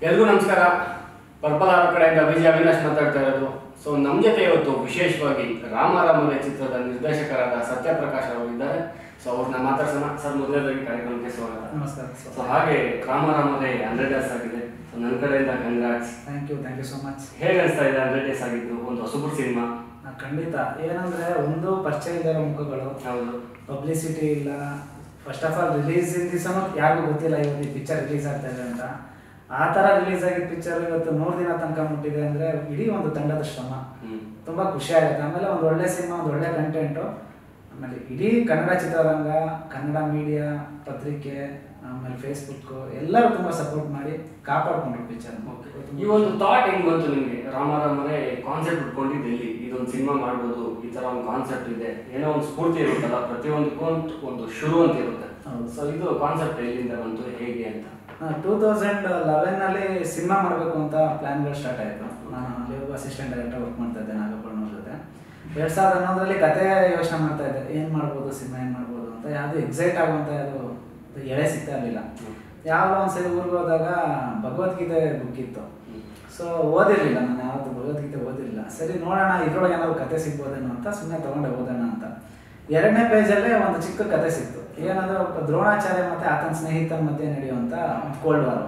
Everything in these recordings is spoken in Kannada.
ಎಲ್ರಿಗೂ ನಮಸ್ಕಾರ ಪರ್ಪಲ್ ಆರ್ ಕಡೆಯಿಂದ ವಿಜಯ ಅವಿನಾಶ್ ಮಾತಾಡ್ತಾ ಇರೋದು ಸೊ ನಮ್ಮ ಜೊತೆ ಇವತ್ತು ವಿಶೇಷವಾಗಿ ರಾಮಾರಾಮಲೆ ಚಿತ್ರದ ನಿರ್ದೇಶಕರಾದ ಸತ್ಯಪ್ರಕಾಶ್ ಅವರು ಇದ್ದಾರೆ ಸೊ ಅವ್ರನ್ನ ಮಾತಾಡ್ಸೋಣ ಸರ್ ಮೊದಲನೇದಾಗಿ ಕಾರ್ಯಕ್ರಮಕ್ಕೆ ಸ್ವಾಗತ ನಮಸ್ಕಾರ ಸೊ ಹಾಗೆ ರಾಮಾರಾಮಲೆ ಹಂಡ್ರೆಡ್ ಡೇಸ್ ಆಗಿದೆ ಸೊ ನನ್ನ ಕಡೆಯಿಂದ congrats thank you thank you so much ಹೇಗೆ ಅನಿಸ್ತಾ ಇದೆ ಹಂಡ್ರೆಡ್ ಡೇಸ್ ಆಗಿದ್ದು ಒಂದು ಹೊಸಬರು ಸಿನಿಮಾ ಖಂಡಿತ ಏನಂದ್ರೆ ಒಂದು ಪರಿಚಯ ಇಲ್ಲದ ಮುಖಗಳು ಹೌದು ಪಬ್ಲಿಸಿಟಿ ಇಲ್ಲ ಫಸ್ಟ್ ಆಫ್ ಆಲ್ ರಿಲೀಸ್ ದಿವಸನೂ ಯಾರಿಗೂ ಗೊತ್ತಿಲ್ಲ ಇವತ್ತು ಈ ಪಿಕ್ಚರ್ ರಿಲೀಸ್ ಆಗ್ತಾ ಇದೆ ಅಂತ ಆ ಥರ ರಿಲೀಸ್ ಆಗಿದ್ದ ಪಿಕ್ಚರ್ ಇವತ್ತು ನೂರು ದಿನ ತನಕ ಮುಟ್ಟಿದೆ ಅಂದ್ರೆ ಇಡೀ ಒಂದು ತಂಡದ ಶ್ರಮ ಹ್ಮ್ ತುಂಬಾ ಖುಷಿ ಆಗುತ್ತೆ ಆಮೇಲೆ ಒಂದು ಒಳ್ಳೆ ಸಿನಿಮಾ ಒಂದು ಒಳ್ಳೆ ಕಂಟೆಂಟು ಆಮೇಲೆ ಇಡೀ ಕನ್ನಡ ಚಿತ್ರರಂಗ ಕನ್ನಡ ಮೀಡಿಯಾ ಪತ್ರಿಕೆ ಆಮೇಲೆ ಫೇಸ್ಬುಕ್ ಎಲ್ಲರೂ ತುಂಬಾ ಸಪೋರ್ಟ್ ಮಾಡಿ ಕಾಪಾಡ್ಕೊಂಡ್ರು ಪಿಕ್ಚರ್ ಈ ಒಂದು ಥಾಟ್ ಹೆಂಗ್ ಬಂತು ನಿಮಗೆ ರಾಮಾರಾಮರೇ ಕಾನ್ಸೆಪ್ಟ್ ಇಟ್ಕೊಂಡಿದ್ದು ಎಲ್ಲಿ ಇದೊಂದು ಸಿನಿಮಾ ಮಾಡ್ಬೋದು ಈ ತರ ಒಂದು ಕಾನ್ಸೆಪ್ಟ್ ಇದೆ ಏನೋ ಒಂದು ಸ್ಫೂರ್ತಿ ಇರುತ್ತಲ್ಲ ಪ್ರತಿಯೊಂದಕ್ಕೂ ಒಂದು- ಒಂದು ಶುರು ಅಂತ ಇರುತ್ತೆ ಹೌದು. ಸೊ ಇದು ಕಾನ್ಸೆಪ್ಟ್ ಎಲ್ಲಿಂದ ಬಂತು ಹೇಗೆ ಅಂತ ಟೂ ತೌಸಂಡ್ ಲೆವೆನಲ್ಲಿ ಸಿನಿಮಾ ಮಾಡಬೇಕು ಅಂತ ಪ್ಲ್ಯಾನ್ಗಳು ಸ್ಟಾರ್ಟ್ ಆಯಿತು ನಾನು ಅಲ್ಲಿ ಒಬ್ಬ ಅಸಿಸ್ಟೆಂಟ್ ಡೈರೆಕ್ಟರ್ ವರ್ಕ್ ಮಾಡ್ತಾ ಇದ್ದೆ ನಾಗಪ್ಪಣ್ಣವ್ರ ಜೊತೆ ಎರಡು ಸಾವಿರದ ಹನ್ನೊಂದರಲ್ಲಿ ಕತೆ ಯೋಚನೆ ಮಾಡ್ತಾ ಇದ್ದೆ ಏನು ಮಾಡ್ಬೋದು ಸಿನಿಮಾ ಏನು ಮಾಡ್ಬೋದು ಅಂತ ಯಾವುದು ಎಕ್ಸೈಟ್ ಆಗುವಂಥ ಅದು ಅದು ಎಳೆ ಸಿಗ್ತಾ ಇರಲಿಲ್ಲ ಯಾವಾಗ ಒಂದ್ಸರಿ ಊರಿಗೆ ಹೋದಾಗ ಭಗವದ್ಗೀತೆ ಬುಕ್ ಇತ್ತು ಸೊ ಓದಿರಲಿಲ್ಲ ನಾನು ಯಾವತ್ತು ಭಗವದ್ಗೀತೆ ಓದಿರಲಿಲ್ಲ ಸರಿ ನೋಡೋಣ ಇದ್ರೊಳಗೆ ಏನಾದ್ರು ಕತೆ ಸಿಗ್ಬೋದೇನೋ ಅಂತ ಸುಮ್ಮನೆ ತೊಗೊಂಡೆ ಓದೋಣ ಅಂತ ಎರಡನೇ ಪೇಜಲ್ಲೇ ಒಂದು ಚಿಕ್ಕ ಕತೆ ಸಿಕ್ತು ಏನಂದ್ರೆ ಒಬ್ಬ ದ್ರೋಣಾಚಾರ್ಯ ಮತ್ತೆ ಆತನ ಸ್ನೇಹಿತನ ಮಧ್ಯೆ ನಡೆಯುವಂತ ಒಂದು ಕೋಲ್ಡ್ ವಾರ್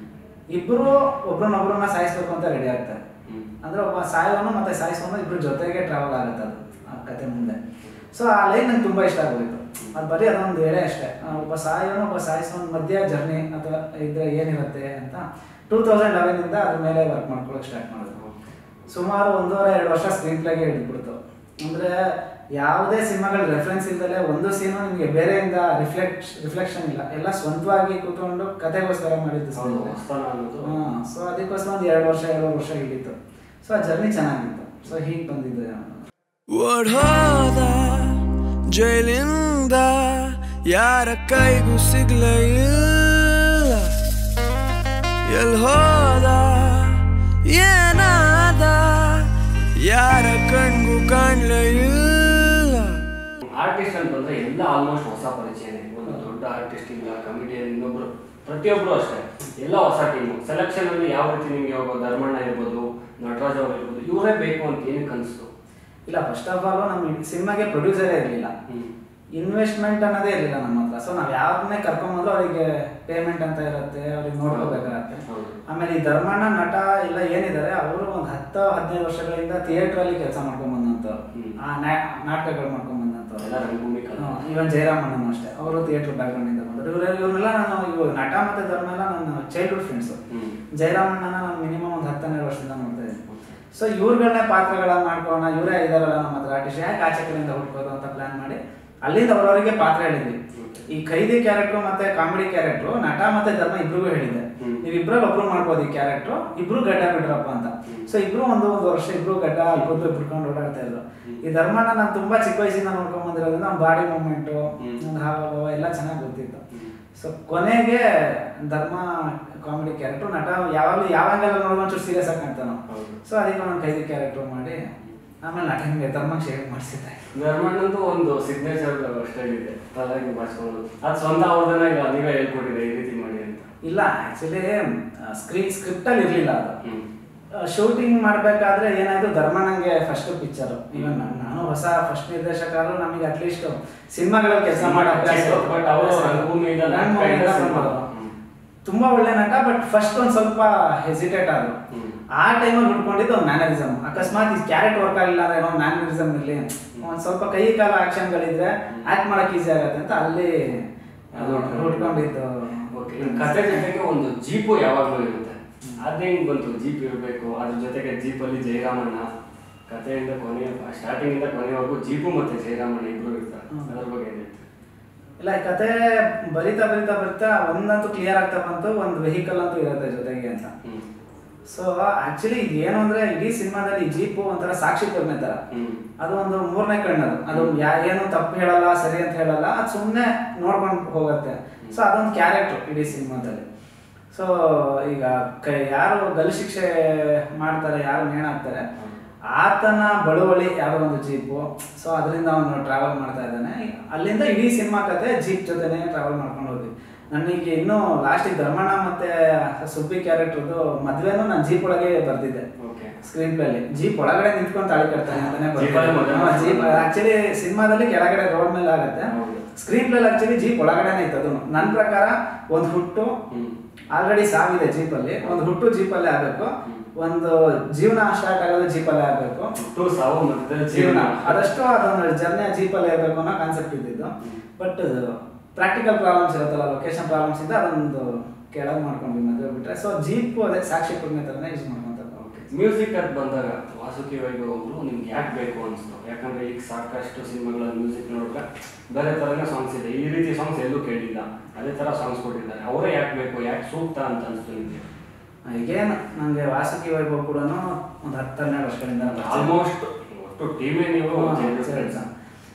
ಇಬ್ರು ಒಬ್ರನ್ನೊಬ್ರನ್ನ ಸಾಯಿಸ್ಬೇಕು ಅಂತ ರೆಡಿ ಆಗ್ತಾರೆ ಅಂದ್ರೆ ಒಬ್ಬ ಸಾಯೋನು ಮತ್ತೆ ಸಾಯಿಸೋನು ಇಬ್ರು ಜೊತೆಗೆ ಟ್ರಾವೆಲ್ ಆಗುತ್ತೆ ಅದು ಆ ಕತೆ ಮುಂದೆ ಸೊ ಆ ಲೈನ್ ನಂಗೆ ತುಂಬಾ ಇಷ್ಟ ಆಗೋಯ್ತು ಅದು ಬರೀ ಅದೊಂದು ಎಳೆ ಅಷ್ಟೇ ಆ ಒಬ್ಬ ಸಾಯೋನು ಒಬ್ಬ ಸಾಯಿಸೋನ್ ಮಧ್ಯ ಜರ್ನಿ ಅಥವಾ ಇದ್ರೆ ಏನಿರುತ್ತೆ ಅಂತ ಟೂ ತೌಸಂಡ್ ಲೆವೆನಿಂದ ಅದ್ರ ಮೇಲೆ ವರ್ಕ್ ಮಾಡ್ಕೊಳಕ್ ಸ್ಟಾರ್ಟ್ ಮಾಡಿದ್ರು ಸುಮಾರು ಒಂದೂವರೆ ಎರಡು ವರ್ಷ ಸ್ಕ್ರೀನ್ ಪ್ಲೇಗೆ ಹಿಡಿದ್ಬಿಡ್ತು ಅಂದ್ರೆ ಯಾವುದೇ ಸಿನಿಮಾಗಳ ರೆಫರೆನ್ಸ್ ಇಲ್ದಲೆ ಒಂದು ಸೀನು ನಿಮಗೆ ಬೇರೆಯಿಂದ ರಿಫ್ಲೆಕ್ಟ್ ರಿಫ್ಲೆಕ್ಷನ್ ಇಲ್ಲ ಎಲ್ಲ ಸ್ವಂತವಾಗಿ ಕೂತ್ಕೊಂಡು ಕತೆಗೋಸ್ಕರ ಮಾಡಿದ್ದು ಹೌದು ಹೊಸ್ತಾನ ಅನ್ನೋದು ಸೊ ಅದಕ್ಕೋಸ್ಕರ ಒಂದು ಎರಡು ವರ್ಷ ಎರಡು ವರ್ಷ ಹಿಡಿತು ಸೊ ಆ ಜರ್ನಿ ಚೆನ್ನಾಗಿತ್ತು ಸೊ ಹೀಗೆ ಬಂದಿದ್ದು ಓಡೋದ ಜೈಲಿಂದ ಯಾರ ಕೈಗೂ ಸಿಗ್ಲೇ ಇಲ್ಲ ಎಲ್ ಹೋದ ಏನಾದ ಯಾರ ಕಣ್ಗೂ ಕಾಣ್ಲೇ ಇಲ್ಲ ಆರ್ಟಿಸ್ಟ್ ಅಂತ ಬಂದ್ರೆ ಎಲ್ಲ ಆಲ್ಮೋಸ್ಟ್ ಹೊಸ ಪರಿಚಯನೇ ಒಂದು ದೊಡ್ಡ ಆರ್ಟಿಸ್ಟ್ ಇಲ್ಲ ಕಮಿಡಿಯನ್ ಇನ್ನೊಬ್ರು ಪ್ರತಿಯೊಬ್ರು ಅಷ್ಟೇ ಎಲ್ಲ ಹೊಸ ಟೀಮು ಸೆಲೆಕ್ಷನ್ ಅಲ್ಲಿ ಯಾವ ರೀತಿ ನಿಮ್ಗೆ ಒಬ್ಬ ಧರ್ಮಣ್ಣ ಇರ್ಬೋದು ನಟರಾಜ್ ಅವ್ರು ಇರ್ಬೋದು ಇವರೇ ಬೇಕು ಅಂತ ಏನಕ್ಕೆ ಅನಿಸ್ತು ಇಲ್ಲ ಫಸ್ಟ್ ಆಫ್ ಆಲ್ ನಮ್ಮ ಸಿನಿಮಾಗೆ ಪ್ರೊಡ್ಯೂಸರೇ ಇರಲಿಲ್ಲ ಇನ್ವೆಸ್ಟ್ಮೆಂಟ್ ಅನ್ನೋದೇ ಇರಲಿಲ್ಲ ನಮ್ಮ ಹತ್ರ ಸೊ ನಾವು ಯಾರನ್ನೇ ಕರ್ಕೊಂಬಂದ್ರು ಅವರಿಗೆ ಪೇಮೆಂಟ್ ಅಂತ ಇರುತ್ತೆ ಅವ್ರಿಗೆ ನೋಡ್ಕೋಬೇಕಾಗತ್ತೆ ಹೌದು. ಆಮೇಲೆ ಈ ಧರ್ಮಣ್ಣ ನಟ ಇಲ್ಲ ಏನಿದ್ದಾರೆ ಅವರು ಒಂದು ಹತ್ತು ಹದಿನೈದು ವರ್ಷಗಳಿಂದ ಥಿಯೇಟರ್ ಅಲ್ಲಿ ಕೆಲಸ ಮಾಡ್ಕೊಂಡ್ ಬಂದಂತವ್ರು ಹ್ಮ್. ಆ ನಾ- ನಾಟಕಗಳು ಮಾಡ್ಕೊಂಡ್ ಬಂದಂತವ್ರು ಎಲ್ಲ ರಂಗಭೂಮಿ ಕಲಾ ಇವನ್ ಜಯರಾಮಣ್ಣನು ಅಷ್ಟೇ ಅವರು ಥಿಯೇಟರ್ ಬ್ಯಾಕ್ ಗ್ರೌಂಡ್ ಇಂದ ಬಂದರು ಇವ್ರ ಇವ್ರನ್ನೆಲ್ಲ ನಾನು ಇವ್ ನಟ ಮತ್ತೆ ಧರ್ಮ ಎಲ್ಲ ನನ್ನ ಚೈಲ್ಡ್ಹುಡ್ ಫ್ರೆಂಡ್ಸ್ ಹ್ಮ್. ಜಯರಾಮಣ್ಣನ ನಾನು ಮಿನಿಮಮ್ ಒಂದು ಹತ್ತೆರಡು ವರ್ಷದಿಂದ ನೋಡ್ತಾ ಇದ್ದೀನಿ ಸೊ ಇವ್ರುಗಳನ್ನೇ ಪಾತ್ರಗಳನ್ನ ಮಾಡ್ಕೊಳ್ಳೋಣ ಇವರೇ ಇದಾರಲ್ಲ ನಮ್ಮ ಹತ್ರ ಆರ್ಟಿಸ್ಟ್ ಯಾಕೆ ಆಚೆ ಕಡೆಯಿಂದ ಹುಡ್ಕೋದು ಅಂತ ಪ್ಲಾನ್ ಮಾಡಿ ಅಲ್ಲಿಂದ ಅವರವರಿಗೆ ಪಾತ್ರ ಹೇಳಿದ್ವಿ ಈ ಖೈದಿ ಕ್ಯಾರೆಕ್ಟರ್ ಮತ್ತೆ ಕಾಮಿಡಿ ಕ್ಯಾರೆಕ್ಟರ್ ನಟ ಮತ್ತೆ ಧರ್ಮ ಇಬ್ರಿಗೂ ಹೇಳಿದ್ದೆ ಹ್ಮ್. ನೀವು ಇಬ್ರಲ್ಲಿ ಒಬ್ರು ಮಾಡ್ಬೋದು ಈ ಕ್ಯಾರೆಕ್ಟರ್ ಇಬ್ರು ಗಡ್ಡ ಬಿಡ್ರಪ್ಪ ಅಂತ ಸೊ ಇಬ್ರು ಒಂದು ಒಂದು ವರ್ಷ ಇಬ್ರು ಗಡ್ಡ ಕೂದಲು ಬಿಡ್ಕೊಂಡು ಓಡಾಡ್ತಾ ಇದ್ರು ಈ ಧರ್ಮನ ನಾನು ತುಂಬಾ ಚಿಕ್ಕ ವಯಸ್ಸಿಂದ ನೋಡ್ಕೊಂಡ್ ಬಂದಿರೋದ್ರಿಂದ ಅವ್ನ ಬಾಡಿ ಮೂಮೆಂಟು ಹ್ಮ್. ಒಂದು ಹಾವಭಾವ ಎಲ್ಲ ಚೆನ್ನಾಗಿ ಗೊತ್ತಿತ್ತು ಸೊ ಕೊನೆಗೆ ಧರ್ಮ ಕಾಮಿಡಿ ಕ್ಯಾರೆಕ್ಟರ್ ನಟ ಯಾವಾಗಲೂ ಯಾವಾಗೆಲ್ಲ ನೋಡುವ ಒಂಚೂರು ಸೀರಿಯಸ್ ಆಗಿ ಕಾಣ್ತಾನ ಹೌದು. ಸೊ ಅದಕ್ಕೆ ಒಂದು ಕೈದಿ ಕ್ಯಾರೆಕ್ಟರ್ ಮಾಡಿ ಆಮೇಲೆ ನಟನಿಗೆ ಧರ್ಮ ಶೇರ್ ಮಾಡಿಸಿದ್ದೆ ಧರ್ಮಣ್ಣಂದು ಒಂದು ಸಿಗ್ನೇಚರ್ ಸ್ಟೈಲ್ ಇದೆ ತಲೆಗೆ ಬಾಚ್ಕೊಂಡು ಅದು ಸ್ವಂತ ಅವ್ರದನ್ನ ಇಲ್ಲ ನೀವೇ ಹೇಳ್ಕೊಟ್ಟಿದೆ ಈ ರೀತಿ ಮಾಡಿ ಅಂತ ಇಲ್ಲ ಆಕ್ಚುಲಿ ಸ್ಕ್ರೀನ್ ಸ್ಕ್ರಿಪ್ಟ್ ಅಲ್ಲಿ ಇರ್ಲಿಲ್ಲ ಅದು ಹ್ಮ್ ಶೂಟಿಂಗ್ ಮಾಡ್ಬೇಕಾದ್ರೆ ಏನಾಯ್ತು ಧರ್ಮಣ್ಣಂಗೆ ಫಸ್ಟ್ ಪಿಕ್ಚರ್ ಇವನ್ ನಾನು ಹೊಸ ಫಸ್ಟ್ ನಿರ್ದೇಶಕರು ನಮಗೆ ಅಟ್ಲೀಸ್ಟ್ ಸಿನಿಮಾಗಳಲ್ಲಿ ಕೆಲಸ ಮಾಡೋ ಅಭ್ಯಾಸ ಇತ್ತು. But ಅವರು ರಂಗಭೂಮಿಯಿಂದ ರಂಗಭೂಮಿಯಿಂದ ನಾಟಕ ಸ್ವಲ್ಪ ಸಿನಿಮಾ. ಹ್ಮ್. ತುಂಬಾ ಒಳ್ಳೆ ನಟ ಬಟ್ ಫಸ್ಟ್ ಒಂದ್ ಸ್ವಲ್ಪ ಹೆಸಿಟೇಟ್ ಆದ್ರು ಹ್ಮ್. ಆ ಟೈಮಲ್ಲಿ ಹುಡ್ಕೊಂಡಿದ್ದು ಒಂದು ಮ್ಯಾನರಿಸಮ್ ಅಕಸ್ಮಾತ್ ಈ ಕ್ಯಾರೆಟ್ ವರ್ಕ್ ಆಗಿಲ್ಲ ಅಂದ್ರೆ ಏನೋ ಮ್ಯಾನರಿಸಮ್ ಇರಲಿ ಒಂದ್ ಸ್ವಲ್ಪ ಕೈ ಕಾಲ ಆಕ್ಷನ್ಗಳಿದ್ರೆ ಆಕ್ಟ್ ಮಾಡಕ್ ಈಸಿ ಆಗತ್ತೆ ಅಂತ ಅಲ್ಲಿ ಅದು ಹುಡ್ಕೊಂಡು. ಹುಡ್ಕೊಂಡಿದ್ದು ಓಕೆ ಇನ್ನು ಕತೆ ಜೊತೆಗೆ ಒಂದು ಜೀಪು ಯಾವಾಗಲೂ ಇರುತ್ತೆ ಅದೇ ಹೆಂಗ್ ಬಂತು ಜೀಪ್ ಇರಬೇಕು ಅದ್ರ ಜೊತೆಗೆ ಜೀಪಲ್ಲಿ ಜಯರಾಮಣ್ಣ ಕಥೆಯಿಂದ ಕೊನೆ ಸ್ಟಾರ್ಟಿಂಗ್ ಇಂದ ಕೊನೆವರೆಗೂ ಜೀಪು ಮತ್ತೆ ಜಯರಾಮಣ್ಣ ಇಬ್ರು ಇರ್ತಾರೆ ಹ್ಮ್. ಅದ್ರ ಬಗ್ಗೆ ಏನ್ ಹೇಳ್ತೀರಿ? ಇಲ್ಲ ಈ ಕತೆ ಬರಿತಾ ಬರಿತಾ ಬರಿತಾ ಒಂದಂತೂ ಕ್ಲಿಯರ್ ಆಗ್ತಾ ಬಂತು ಒಂದು ವೆಹಿಕಲ್ ಅಂತೂ ಇರುತ್ತೆ ಜೊತೆಗೆ ಅಂತ ಹ್ಮ್ ಸೊ ಆಕ್ಚುಲಿ ಇದು ಏನು ಅಂದ್ರೆ ಇಡೀ ಸಿನಿಮಾದಲ್ಲಿ ಜೀಪು ಒಂಥರ ಸಾಕ್ಷಿ ಪ್ರಜ್ಞೆ ತರ ಹ್ಮ್ ಅದು ಒಂದು ಮೂರನೇ ಕಣ್ಣದು ಅದು ಯಾ ಏನು ತಪ್ಪು ಹೇಳಲ್ಲ ಸರಿ ಅಂತ ಹೇಳಲ್ಲ ಅದು ಸುಮ್ಮನೆ ನೋಡ್ಕೊಂಡು ಹೋಗುತ್ತೆ ಸೊ ಅದೊಂದು ಕ್ಯಾರೆಕ್ಟರ್ ಇಡೀ ಸಿನಿಮಾದಲ್ಲಿ ಸೊ ಈಗ ಕೈ ಯಾರು ಗಲ್ ಶಿಕ್ಷೆ ಮಾಡ್ತಾರೆ ಯಾರು ನೇಣಾಗ್ತಾರೆ ಆತನ ಬಳುವಳಿ ಯಾವುದೋ ಒಂದು ಜೀಪು ಸೊ ಅದರಿಂದ ಅವನು ಟ್ರಾವೆಲ್ ಮಾಡ್ತಾ ಇದ್ದಾನೆ ಅಲ್ಲಿಂದ ಇಡೀ ಸಿನಿಮಾ ಕತೆ ಜೀಪ್ ಜೊತೆನೆ ಟ್ರಾವೆಲ್ ಮಾಡ್ಕೊಂಡು ಹೋದ್ವಿ ನನಗೆ ಇನ್ನೂ ಲಾಸ್ಟಿಗೆ ಧರ್ಮಣ್ಣ ಮತ್ತೆ ಸುಬ್ಬಿ ಕ್ಯಾರೆಕ್ಟರ್ದು ಮದ್ವೆನೂ ನಾನು ಜೀಪ್ ಒಳಗೆ ಬರ್ದಿದ್ದೆ ಓಕೆ ಸ್ಕ್ರೀನ್ ಪ್ಲೇ ಅಲ್ಲಿ ಜೀಪ್ ಒಳಗಡೆ ನಿಂತ್ಕೊಂಡು ತಾಳಿ ಕಟ್ತಾನೆ ಅಂತಾನೆ Jeep ಅಲ್ಲೇ ಮದ್ವೆ ಬರ್ದಿದ್ದೆ. ಹಾ, ಜೀಪ್ ಆಕ್ಚುಲಿ ಸಿನಿಮಾದಲ್ಲಿ ಕೆಳಗಡೆ ರೋಡ್ ಮೇಲೆ ಆಗುತ್ತೆ ಹೌದು. ಸ್ಕ್ರೀನ್ ಪ್ಲೇ ಆಕ್ಚುಲಿ ಜೀಪ್ ಒಳಗಡೆನೆ ಇತ್ತು ಅದು ನನ್ನ ಪ್ರಕಾರ ಒಂದು ಹುಟ್ಟು ಹ್ಮ್ ಆಲ್ರೆಡಿ ಸಾವಿದೆ ಜೀಪಲ್ಲಿ ಒಂದು ಹುಟ್ಟು ಜೀಪಲ್ಲೇ ಆಗಬೇಕು ಒಂದು ಜೀವನ ಸ್ಟಾರ್ಟ್ ಆಗೋದು ಜೀಪಲ್ಲೇ ಆಗಬೇಕು ಹುಟ್ಟು ಸಾವು ಮತ್ತೆ ಜೀವನ ಜೀವನ ಅದಷ್ಟು ಅದೊಂದು ಜರ್ನಿ ಜೀಪಲ್ಲೇ ಇರಬೇಕು ಅನ್ನೋ ಕಾನ್ಸೆಪ್ಟ್ ಇದ್ದಿದ್ದು ಬಟ್ ಪ್ರಾಕ್ಟಿಕಲ್ ಪ್ರಾಬ್ಲಮ್ಸ್ ಇರುತ್ತಲ್ಲ ಲೊಕೇಶನ್ ಪ್ರಾಬ್ಲಮ್ಸ್ ಇಂದ ಅದೊಂದು ಕೆಳಗೆ ಮಾಡ್ಕೊಂಡ್ವಿ ಮದುವೆ ಬಿಟ್ರೆ ಸೊ ಜೀಪ್ ಅದೇ ಸಾಕ್ಷಿ ಪುಣ್ಯ ಥರನೇ ಯೂಸ್ ಮಾಡ್ಕೊಂತಾರೆ ಮ್ಯೂಸಿಕ್ ಅಂತ ಬಂದಾಗ ವಾಸುಕಿ ವೈಭವ್ ಅವರು ನಿಮ್ಗೆ ಯಾಕೆ ಬೇಕು ಅನಿಸ್ತು ಯಾಕಂದ್ರೆ ಈಗ ಸಾಕಷ್ಟು ಸಿನಿಮಾಗಳ ಮ್ಯೂಸಿಕ್ ನೋಡಿದ್ರೆ ಬೇರೆ ಥರನೇ ಸಾಂಗ್ಸ್ ಇದೆ ಈ ರೀತಿ ಸಾಂಗ್ಸ್ ಎಲ್ಲೂ ಕೇಳಿಲ್ಲ ಅದೇ ಥರ ಸಾಂಗ್ಸ್ ಕೊಟ್ಟಿದ್ದಾರೆ ಅವರೇ ಯಾಕೆ ಬೇಕು ಯಾಕೆ ಸೂಕ್ತ ಅಂತ ಅನಿಸ್ತು ನಿಮಗೆ ಈಗೇನು ನನಗೆ ವಾಸುಕಿ ವೈಭವ್ ಕೂಡ ಒಂದು ಹತ್ತು ಹನ್ನೆರಡು ವರ್ಷಗಳಿಂದ ಪರಿಚಯ. ಆಲ್ಮೋಸ್ಟ್ ಒಟ್ಟು ಟೀಮೇ ನೀವು ಹಾ, changes ಸರಿ, friends. ಸರಿ.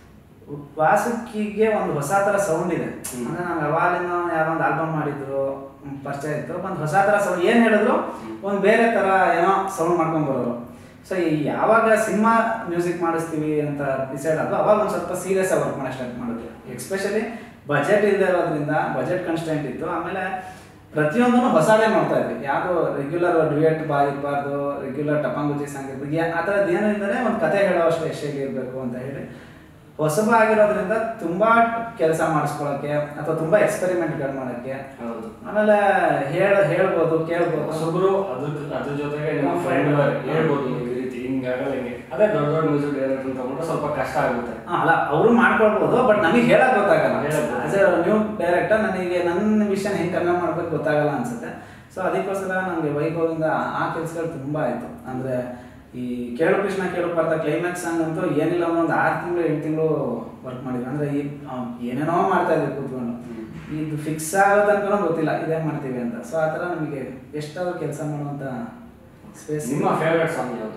ವಾಸುಕಿಗೆ ಒಂದು ಹೊಸ ತರ ಸೌಂಡ್ ಇದೆ ಹ್ಮ್. ಅಂದ್ರೆ ನಾನು ಯಾವಾಗಲಿಂದ ಯಾರೋ ಒಂದು ಆಲ್ಬಮ್ ಮಾಡಿದ್ರು ಹ್ಮ್, ಪರಿಚಯ ಇತ್ತು ಒಂದು ಹೊಸ ತರ ಸೌಂಡ್ ಏನ್ ಹೇಳಿದ್ರು ಒಂದು ಬೇರೆ ತರ ಏನೋ ಸೌಂಡ್ ಮಾಡ್ಕೊಂಡ್ ಬರೋರು ಸೊ ಯಾವಾಗ ಸಿನಿಮಾ ಮ್ಯೂಸಿಕ್ ಮಾಡಿಸ್ತೀವಿ ಅಂತ ಡಿಸೈಡ್ ಆದ್ರು ಅವಾಗ ಒಂದು ಸ್ವಲ್ಪ ಸೀರಿಯಸ್ ಆಗಿ ವರ್ಕ್ ಮಾಡೋ ಸ್ಟಾರ್ಟ್ ಮಾಡಿದ್ವಿ ಎಕ್ಸ್ಪೆಷಲಿ ಬಜೆಟ್ ಇಲ್ಲದೆ ಇರೋದ್ರಿಂದ ಬಜೆಟ್ ಕನ್ಸ್ಟೆಂಟ್ ಇತ್ತು ಆಮೇಲೆ ಪ್ರತಿಯೊಂದನ್ನು ಹೊಸದೇ ನೋಡ್ತಾ ಇದ್ವಿ ಯಾವುದು ರೆಗ್ಯುಲರ್ ಡ್ಯುಯೆಟ್ ಬಾ ಇರಬಾರ್ದು ರೆಗ್ಯುಲರ್ ಟಪಂಗುಜಿ ಸಾಂಗ್ ಇರ್ಬೇಕು ಯಾ- ಆ ಥರದ್ದು ಏನು ಇಲ್ಲದೆ ಒಂದು ಕತೆ ಹೇಳೋವಷ್ಟು ಯಶಸ್ವಿ ಇರಬೇಕು ಅಂತ ಹೇಳಿ ಹೊಸಬ ಆಗಿರೋದ್ರಿಂದ ತುಂಬಾ ಕೆಲಸ ಮಾಡಿಸ್ಕೊಳಕ್ಕೆ ಅಥವಾ ತುಂಬಾ ಎಕ್ಸ್ಪೆರಿಮೆಂಟ್ಗಳು ಮಾಡೋಕ್ಕೆ ಹೌದು ಆಮೇಲೆ ಹೇಳ ಹೇಳ್ಬೋದು ಕೇಳ್ಬೋದು ಹೊಸಬ್ರು ಅದಕ್ಕೆ ಅದ್ರ ಜೊತೆಗೆ ನಿಮ್ಮ ಫ್ರೆಂಡ್ ಹೇಳ್ಬೋದು ನೀವು ಈ ರೀತಿ ಹಿಂಗಾಗಲ್ಲ ಹಿಂಗೆ ಅದೇ ದೊಡ್ಡ ದೊಡ್ಡ ಮ್ಯೂಸಿಕ್ ಡೈರೆಕ್ಟರ್ ತಗೊಂಡ್ರೆ ಸ್ವಲ್ಪ ಕಷ್ಟ ಆಗುತ್ತೆ ಆ, ಅಲ್ಲ ಅವರು ಮಾಡ್ಕೊಳ್ಬೋದು ಬಟ್ ನಮಗೆ ಹೇಳಕ್ ಗೊತ್ತಾಗಲ್ಲ ಹೇಳಕ್ ಗೊತ್ತಾಗಲ್ಲ. ಆಸ್ ಎ ನ್ಯೂ ಡೈರೆಕ್ಟರ್ ನನಗೆ ನನ್ನ ವಿಷಯನ ಹೆಂಗೆ ಕನ್ವೆ ಮಾಡ್ಬೇಕು ಗೊತ್ತಾಗಲ್ಲ ಅನ್ಸುತ್ತೆ ಸೊ ಅದಕ್ಕೋಸ್ಕರ ನನಗೆ ವೈಭವಿಂದ ಆ ಕೆಲಸಗಳು ತುಂಬ ಆಯಿತು ಅಂದರೆ ಈ ಕೇಳು ಕೃಷ್ಣ ಕೇಳು ಪಾರ್ಥ ಕ್ಲೈಮ್ಯಾಕ್ಸ್ ಸಾಂಗ್ ಅಂತೂ ಏನಿಲ್ಲ ಅಂದ್ರೆ ಒಂದು ಆರು ತಿಂಗಳು ಎಂಟು ತಿಂಗಳು ವರ್ಕ್ ಮಾಡಿದ್ವಿ ಅಂದರೆ ಈ ಆ, ಏನೇನೋ ಮಾಡ್ತಾ ಇದ್ವಿ ಕೂತ್ಕೊಂಡು ಇದು ಫಿಕ್ಸ್ ಆಗೋ ತನಕ ಗೊತ್ತಿಲ್ಲ ಇದೇ ಮಾಡ್ತೀವಿ ಅಂತ ಸೊ ಆ ಥರ ನಮಗೆ ಎಷ್ಟಾದ್ರೂ ಕೆಲಸ ಮಾಡುವಂಥ ಸ್ಪೇಸ್ ನಿಮ್ಮ ಫೇವ್ರೆಟ್ ಸಾಂಗ್ ಯಾವುದು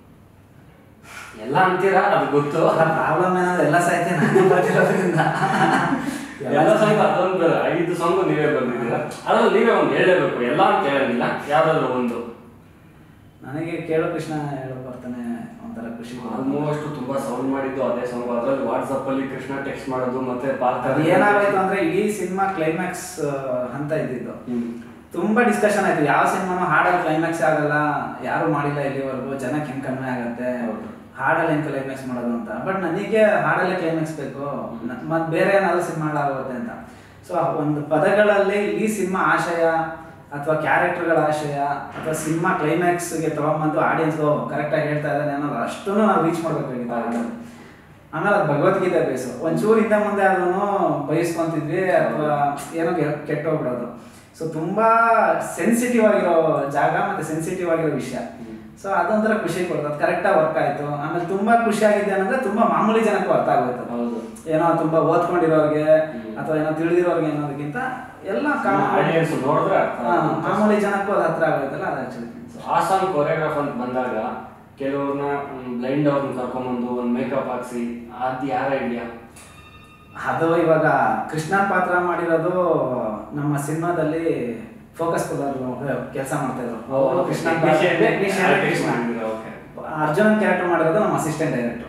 ಎಲ್ಲ ಅಂತೀರಾ ಅದು ಗೊತ್ತು ಪ್ರಾಬ್ಲಮ್ ಏನಾದ್ರೆ ಎಲ್ಲ ಸಾಹಿತ್ಯ ನಾನು ಬರ್ತಿರೋದ್ರಿಂದ ಎಲ್ಲ ಸಾಂಗ್ ಅದೊಂದು ಐದು ಸಾಂಗ್ ನೀವೇ ಬರ್ದಿದ್ದೀರಾ ಅದ್ರಲ್ಲಿ ನೀವೇ ಒಂದು ಹೇಳಲೇಬೇಕು ಎಲ್ಲ ಅಂತ ಹೇಳಂಗಿಲ್ಲ ಯಾವ್ದಾದ್ರು ಒಂದು ನನಗೆ ಕೇಳು ಕೃಷ್ಣ ಹೇಳೋ ಬರ್ತಾನೆ ಒಂಥರ ಖುಷಿ ಆಲ್ಮೋಸ್ಟ್ ತುಂಬಾ ಸೌಂಡ್ ಮಾಡಿದ್ದು ಅದೇ ಸಾಂಗ್ ಅದ್ರಲ್ಲಿ ವಾಟ್ಸಪ್ ಅಲ್ಲಿ ಕೃಷ್ಣ ಟೆಕ್ಸ್ಟ್ ಮಾಡೋದು ಮತ್ತೆ ಪಾರ್ಥ ಅದು ಏನಾಗೋಯ್ತು ಅಂದ್ರೆ ಇಡೀ ಸಿನಿಮಾ ಕ್ಲೈಮ್ಯಾಕ್ಸ್ ಹಂತ ಇದ್ದಿದ್ದು ಹ್ಮ್. ತುಂಬಾ ಡಿಸ್ಕಷನ್ ಆಯ್ತು ಯಾವ ಸಿನಿಮಾನು ಹಾಡಲ್ಲಿ ಕ್ಲೈಮ್ಯಾಕ್ಸ್ ಆಗಲ್ಲ ಯಾರು ಮಾಡಿಲ್ಲ ಇಲ್ಲಿವರೆಗೂ ಜನಕ್ಕೆ ಹೆಂಗ್ ಕಡಿಮೆ ಆಗುತ್ತೆ ಹೌದು. ಹಾಡಲ್ಲಿ ಹೆಂಗ್ ಕ್ಲೈಮ್ಯಾಕ್ಸ್ ಮಾಡೋದು ಅಂತ ಬಟ್ ನನಗೆ ಹಾಡಲ್ಲೇ ಕ್ಲೈಮ್ಯಾಕ್ಸ್ ಬೇಕು ನ- ಮತ್ತ್ ಬೇರೆ ಏನಾದ್ರು ಸಿನಿಮಾ ಹಾಳಾಗುತ್ತೆ ಅಂತ ಸೊ ಒಂದು ಪದಗಳಲ್ಲಿ ಇಡೀ ಸಿನಿಮಾ ಆಶಯ ಅಥವಾ ಕ್ಯಾರೆಕ್ಟರ್ಗಳ ಆಶಯ ಅಥವಾ ಸಿನಿಮಾ ಕ್ಲೈಮ್ಯಾಕ್ಸ್ಗೆ ತಗೊಂಬಂದು ಆಡಿಯನ್ಸ್ಗೆ ಕರೆಕ್ಟಾಗಿ ಹೇಳ್ತಾ ಇದ್ದಾನೆ ಅನ್ನೋದು ಅಷ್ಟನ್ನು ನಾವು ರೀಚ್ ಮಾಡ್ಬೇಕಾಗಿತ್ತು ಹಾಡಲ್ಲಿ. ಆಮೇಲೆ ಅದು ಭಗವದ್ಗೀತೆ ಬೇಸು ಒಂಚೂರು ಹಿಂದೆ ಮುಂದೆ ಅದನ್ನು ಬಯಸ್ಕೊಂತಿದ್ವಿ ಅಥವಾ ಏನೋ ಗೆ- ಕೆಟ್ಟೋಗ್ಬಿಡೋದು ಸೊ ತುಂಬಾ ಸೆನ್ಸಿಟಿವ್ ಆಗಿರೋ ಜಾಗ ಮತ್ತೆ ಸೆನ್ಸಿಟಿವ್ ಆಗಿರೋ ವಿಷಯ ಸೊ ಅದೊಂಥರ ಖುಷಿ ಕೊಡ್ತದೆ ಅದು ಕರೆಕ್ಟಾಗಿ ವರ್ಕ್ ಆಯ್ತು ಆಮೇಲೆ ತುಂಬಾ ಖುಷಿ ಆಗಿದೆ ಅಂದ್ರೆ ತುಂಬಾ ಮಾಮೂಲಿ ಜನಕ್ಕೂ ಅರ್ಥ ಆಗೋಯ್ತು ಹೌದು ಏನೋ ತುಂಬಾ ಓದ್ಕೊಂಡಿರೋರ್ಗೆ ಹ್ಮ್. ಅಥವಾ ಏನೋ ತಿಳಿದಿರೋರ್ಗೆ ಅನ್ನೋದಕ್ಕಿಂತ ಎಲ್ಲ ಕಾಮ- ಆಡಿಯನ್ಸ್ ನೋಡಿದ್ರೆ ಅರ್ಥ ಹಾ, ಆಗುತ್ತೆ. ಮಾಮೂಲಿ ಜನಕ್ಕೂ ಅದು ಹತ್ರ ಆಗೋಯ್ತಲ್ಲ ಅದು ಆಕ್ಚುಲಿ ಆ ಸಾಂಗ್ ಕೊರಿಯೋಗ್ರಾಫ್ ಅಂತ ಬಂದಾಗ ಕೆಲವ್ರನ್ನ ಬ್ಲೈಂಡ್ ಅವ್ರನ್ನ ಕರ್ಕೊಂಬಂದು ಒಂದು ಮೇಕಪ್ ಹಾಕ್ಸಿ ಅದು ಯಾರ ಐಡಿಯಾ ಅದು ಇವಾಗ ಕೃಷ್ಣನ್ ಪಾತ್ರ ಮಾಡಿರೋದು ನಮ್ಮ ಸಿನಿಮಾದಲ್ಲಿ ಫೋಕಸ್ ಕೆಲಸ ಮಾಡ್ತಾ ಇದ್ರು ಅವರು ಕೃಷ್ಣನ್ ಪಾತ್ರ- technician ಕೃಷ್ಣ. ಅರ್ಜುನ್ ಕ್ಯಾರೆಕ್ಟರ್ ಮಾಡಿರೋದು ನಮ್ಮ ಅಸಿಸ್ಟೆಂಟ್ ಡೈರೆಕ್ಟರ್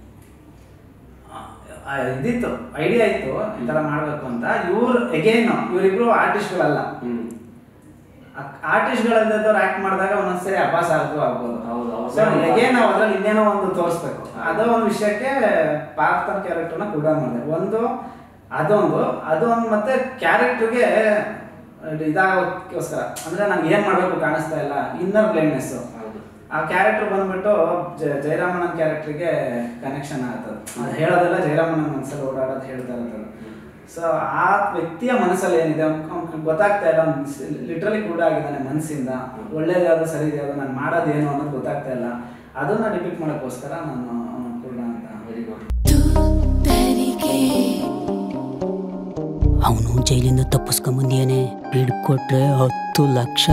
ಇದಿತ್ತು ಐಡಿಯಾ ಇತ್ತು ಈ ತರ ಮಾಡ್ಬೇಕು ಅಂತ ಇವ್ರು ಎಗೇನ್ ಇವರಿಬ್ರು ಆರ್ಟಿಸ್ಟ್ಗಳಲ್ಲ ಆರ್ಟಿಸ್ಟ್ಗಳಿದ್ದವ್ರು ಆಕ್ಟ್ ಮಾಡಿದಾಗ ಒಂದೊಂದ್ಸರಿ ಅಭ್ಯಾಸ ಆಗೋದು ಆಗ್ಬೋದು ಹೌದು, ಹೌದು. ಸೊ ಎಗೇನ್ ನಾವು ಅದ್ರಲ್ಲಿ ಇನ್ನೇನೋ ಒಂದು ತೋರಿಸ್ಬೇಕು ಅದೋ ಒಂದು ವಿಷಯಕ್ಕೆ ಪಾರ್ಥನ್ ಕ್ಯಾರೆಕ್ಟರ್ನ ಕೂಡ ಮಾಡಿದೆ ಒಂದು ಅದೊಂದು ಅದೊಂದು ಮತ್ತೆ ಕ್ಯಾರೆಕ್ಟರ್ಗೆ ಇದಾಗೋಕ್ಕೋಸ್ಕರ ಅಂದ್ರೆ ನಂಗೆ ಏನ್ ಮಾಡ್ಬೇಕು ಕಾಣಿಸ್ತಾ ಇಲ್ಲ ಇನ್ನರ್ ಬ್ಲೈಂಡ್ನೆಸ್ ಹೌದು ಆ ಕ್ಯಾರೆಕ್ಟರ್ ಬಂದ್ಬಿಟ್ಟು ಜ- ಜಯರಾಮಣ್ಣನ ಕ್ಯಾರೆಕ್ಟರ್ಗೆ ಕನೆಕ್ಷನ್ ಆಗ್ತದೆ ಅದು ಹೇಳೋದೆಲ್ಲ ಜಯರಾಮಣ್ಣನ ಮನಸ್ಸಲ್ಲಿ ಓಡಾಡೋದು ಹೇಳ್ತಾ ಇರ್ತಾರೆ ಸೊ ಆ ವ್ಯಕ್ತಿಯ ಮನಸ್ಸಲ್ಲಿ ಏನಿದೆ ಅವ್ನಿಗೆ ಗೊತ್ತಾಗ್ತಾ ಇಲ್ಲ ಲಿಟ್ರಲಿ ಕೂಡ ಆಗಿದ್ದಾನೆ ಮನಸ್ಸಿಂದ ಒಳ್ಳೇದು ಯಾವುದು ಸರಿ ಯಾವುದು ನಾನು ಮಾಡೋದೇನು ಅನ್ನೋದು ಗೊತ್ತಾಗ್ತಾ ಇಲ್ಲ ಅದನ್ನ ಡಿಪಿಕ್ಟ್ ಮಾಡೋಕ್ಕೋಸ್ಕರ ನಾನು ಅವ್ನ ಕೂಡ ಅಂತ ವೆರಿ ಗುಡ್ ಅವನು ಜೈಲಿಂದ ತಪ್ಪಿಸ್ಕೊಂಬಂದಿಯಾನೆ ಹಿಡ್ಕೊಟ್ರೆ ಹತ್ತು ಲಕ್ಷ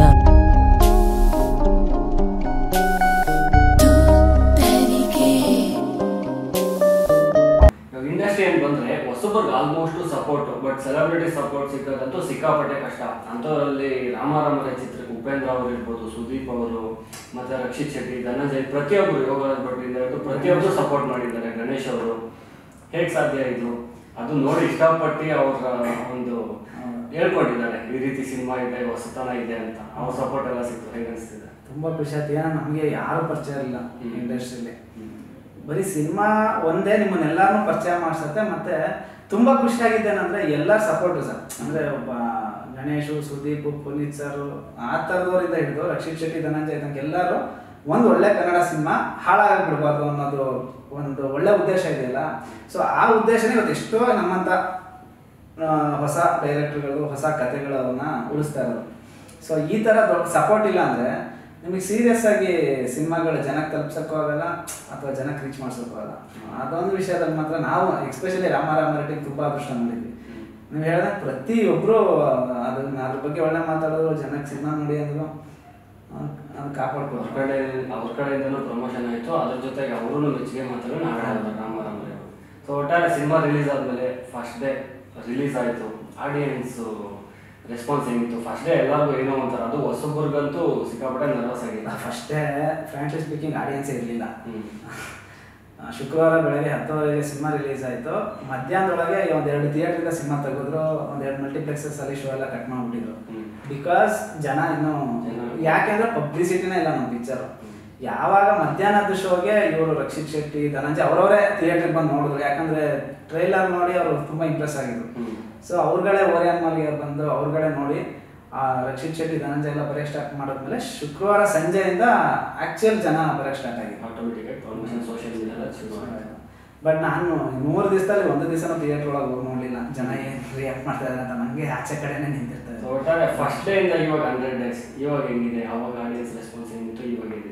ಇವಾಗ ಇಂಡಸ್ಟ್ರಿ ಏನ್ ಬಂದ್ರೆ ಹೊಸಬ್ರಿಗೆ almost support but celebrity support ಸಿಕ್ಕೋದಂತೂ ಸಿಕ್ಕಾಪಟ್ಟೆ ಕಷ್ಟ ಅಂಥದ್ರಲ್ಲಿ ರಾಮಾರಾಮರ ಚಿತ್ರಕ್ಕೆ ಉಪೇಂದ್ರ ಅವರು ಇರ್ಬೋದು ಸುದೀಪ್ ಅವರು ಮತ್ತೆ ರಕ್ಷಿತ್ ಶೆಟ್ಟಿ ಧನಂಜಯ್ ಪ್ರತಿಯೊಬ್ಬರು ಯೋಗರಾಜ್ ಭಟ್ರಿಂದ ಹಿಡಿದು ಪ್ರತಿಯೊಬ್ಬರು ಸಪೋರ್ಟ್ ಮಾಡಿದ್ದಾರೆ ಗಣೇಶ್ ಅವರು ಹೇಗೆ ಸಾಧ್ಯ ಇದು ಅದು ನೋಡಿ ಇಷ್ಟಪಟ್ಟು ಅವರ ಒಂದು ಹೇಳ್ಕೊಂಡಿದ್ದಾರೆ ಈ ರೀತಿ ಸಿನಿಮಾ ಇದೆ ಹೊಸತನ ಇದೆ ಅಂತ ಅವ್ರ ಸಪೋರ್ಟ್ ಎಲ್ಲ ಸಿಕ್ತು ಹೇಗೆ ಅನಿಸ್ತಿದೆ ತುಂಬ ಖುಷಿ ಆಯ್ತು ಏನೋ ನಮಗೆ ಯಾರು ಪರಿಚಯ ಇಲ್ಲ ಹ್ಮ್. ಇಂಡಸ್ಟ್ರಿಯಲ್ಲಿ ಬರೀ ಸಿನಿಮಾ ಒಂದೇ ನಿಮ್ಮನ್ನೆಲ್ಲರನ್ನೂ ಪರಿಚಯ ಮಾಡಿಸುತ್ತೆ ಮತ್ತೆ ತುಂಬ ಖುಷಿಯಾಗಿದ್ದೇನೆಂದ್ರೆ ಎಲ್ಲರ ಸಪೋರ್ಟು ಸರ್ ಅಂದರೆ ಒಬ್ಬ ಗಣೇಶು ಸುದೀಪ್ ಪುನೀತ್ ಸರ್ ಆ ಥರದವರಿಂದ ಹಿಡಿದು ರಕ್ಷಿತ್ ಶೆಟ್ಟಿ ಧನಂಜಯ್ ತನಕ ಎಲ್ಲರೂ ಒಂದು ಒಳ್ಳೆ ಕನ್ನಡ ಸಿನಿಮಾ ಹಾಳಾಗ್ಬಿಡ್ಬಾರ್ದು ಅನ್ನೋದು ಒಂದು ಒಳ್ಳೆ ಉದ್ದೇಶ ಇದೆಯಲ್ಲ ಸೊ ಆ ಉದ್ದೇಶನೇ ಇವತ್ತು ಎಷ್ಟೋ ನಮ್ಮಂಥ ಆ, ಹೊಸ ಡೈರೆಕ್ಟರ್ಗಳು ಹೊಸ ಕಥೆಗಳನ್ನ ಉಳಿಸ್ತಾ ಇರೋದು ಸೊ ಈ ಥರ ದೊಡ್ಡ ಸಪೋರ್ಟ್ ಇಲ್ಲ ಅಂದರೆ ನಿಮಗೆ ಸೀರಿಯಸ್ ಆಗಿ ಸಿನಿಮಾಗಳು ಜನಕ್ಕೆ ತಲುಪ್ಸೋಕ್ಕೂ ಆಗಲ್ಲ ಅಥವಾ ಜನಕ್ಕೆ ರೀಚ್ ಮಾಡ್ಸೋಕ್ಕೂ ಆಗಲ್ಲ ಅದೊಂದು ವಿಷಯದಲ್ಲಿ ಮಾತ್ರ ನಾವು ಎಸ್ಪೆಷಲಿ ರಾಮ ರಾಮ ರೆಡ್ಡಿ ತುಂಬ ಅದೃಷ್ಟ ಮಾಡಿದ್ವಿ ನೀವು ಹೇಳಿದ್ರೆ ಪ್ರತಿಯೊಬ್ಬರು ಅದನ್ನ ಅದ್ರ ಬಗ್ಗೆ ಒಳ್ಳೆ ಮಾತಾಡೋದು ಜನಕ್ಕೆ ಸಿನಿಮಾ ನೋಡಿ ಅಂದ್ರು ಅದು ಅವ್ರ ಕಾಪಾಡ್ಕೊಡ್ರು ಕಡೆ ಅವ್ರ ಕಡೆಯಿಂದನೂ ಪ್ರಮೋಷನ್ ಆಯಿತು ಅದ್ರ ಜೊತೆಗೆ ಅವರು ಮೆಚ್ಚುಗೆ ಮಾತನ್ನು ನಾರಾಯಣ ರಾಮ ರಾಮ ಸೊ ಒಟ್ಟಾರೆ ಸಿನಿಮಾ ರಿಲೀಸ್ ಆದಮೇಲೆ ಫಸ್ಟ್ ಡೇ ರಿಲೀಸ್ ಆಯಿತು ಆಡಿಯನ್ಸು ರೆಸ್ಪಾನ್ಸ್ ಹೆಂಗಿತ್ತು ಫಸ್ಟ್ ಡೇ ಎಲ್ಲರಿಗೂ ಏನೋ ಒಂಥರ ಅದು ಹೊಸಬ್ರಿಗಂತೂ ಸಿಕ್ಕಾಪಟ್ಟೆ ನರ್ವಸ್ ಆಗಿದೆ ಫಸ್ಟೇ ಫ್ರಾಂಕ್ಲಿ ಸ್ಪೀಕಿಂಗ್ ಆಡಿಯನ್ಸೇ ಇರಲಿಲ್ಲ ಹ್ಮ್. ಆ, ಶುಕ್ರವಾರ ಬೆಳಗ್ಗೆ ಹತ್ತುವರೆಗೆ ಸಿನಿಮಾ ರಿಲೀಸ್ ಆಯಿತು ಮಧ್ಯಾಹ್ನದೊಳಗೆ ಒಂದೆರಡು ಥಿಯೇಟ್ರಿಂದ ಸಿನಿಮಾ ತೆಗೆದ್ರು ಒಂದೆರಡು ಮಲ್ಟಿಪ್ಲೆಕ್ಸಸ್ ಅಲ್ಲಿ ಶೋ ಎಲ್ಲ ಕಟ್ ಮಾಡಿಬಿಟ್ಟಿದ್ರು ಹ್ಮ್. ಬಿಕಾಸ್ ಜನ ಇನ್ನೂ ಜನ- ಯಾಕೆಂದ್ರೆ ಪಬ್ಲಿಸಿಟಿನೇ ಇಲ್ಲ ನಮ್ಮ ಪಿಕ್ಚರು ಯಾವಾಗ ಮಧ್ಯಾಹ್ನದ ಶೋಗೆ ಇವರು ರಕ್ಷಿತ್ ಶೆಟ್ಟಿ ಧನಂಜಯ ಅವರವರೇ ಥಿಯೇಟ್ರಿಗೆ ಬಂದು ನೋಡಿದ್ರು ಯಾಕಂದ್ರೆ ಟ್ರೈಲರ್ ನೋಡಿ ಅವರು ತುಂಬ ಇಂಪ್ರೆಸ್ ಆಗಿದ್ರು ಹ್ಮ್. ಸೊ ಅವ್ರಗಳೇ ಓರಿಯನ್ ಮಾಲಿಗೆ ಬಂದು ಅವ್ರಗಳೇ ನೋಡಿ ಆ ರಕ್ಷಿತ್ ಶೆಟ್ಟಿ ಧನಂಜಯ ಎಲ್ಲ ಬರೆಯಕ್ಕೆ ಸ್ಟಾರ್ಟ್ ಮಾಡಿದ್ಮೇಲೆ ಶುಕ್ರವಾರ ಸಂಜೆಯಿಂದ ಆಕ್ಚುಯಲ್ ಜನ ಬರೆಯಕ್ಕೆ ಸ್ಟಾರ್ಟ್ ಆಗಿದೆ ಆಟೋಮೆಟಿಕ್ ಆಗಿ ಪ್ರಮೋಷನ್ ಸೋಷಿಯಲ್ ಮೀಡಿಯಾ ಎಲ್ಲ ಶುರು ಆಯ್ತು ಬಟ್ ನಾನು ಮೂರು ದಿವಸದಲ್ಲಿ ಒಂದು ದಿವಸನೂ ಥಿಯೇಟರ್ ಒಳಗೆ ಹೋಗಿ ನೋಡಲಿಲ್ಲ ಜನ ಏನು ರಿಯಾಕ್ಟ್ ಮಾಡ್ತಾ ಇದ್ದಾರೆ ಅಂತ ನನಗೆ ಆಚೆ ಕಡೆನೇ ನಿಂತಿರ್ತಾರೆ ಸೊ ಒಟ್ಟಾರೆ ಫಸ್ಟ್ ಡೇ ಇಂದ ಇವಾಗ ಹಂಡ್ರೆಡ್ ಡೇಸ್ ಇವಾಗ ಹೆಂಗಿದೆ ಅವಾಗ ಆಡಿಯನ್ಸ್ ರೆಸ್ಪಾನ್ಸ್ ಹೆಂಗಿತ್ತು ಇವಾಗ ಹೆಂಗಿದೆ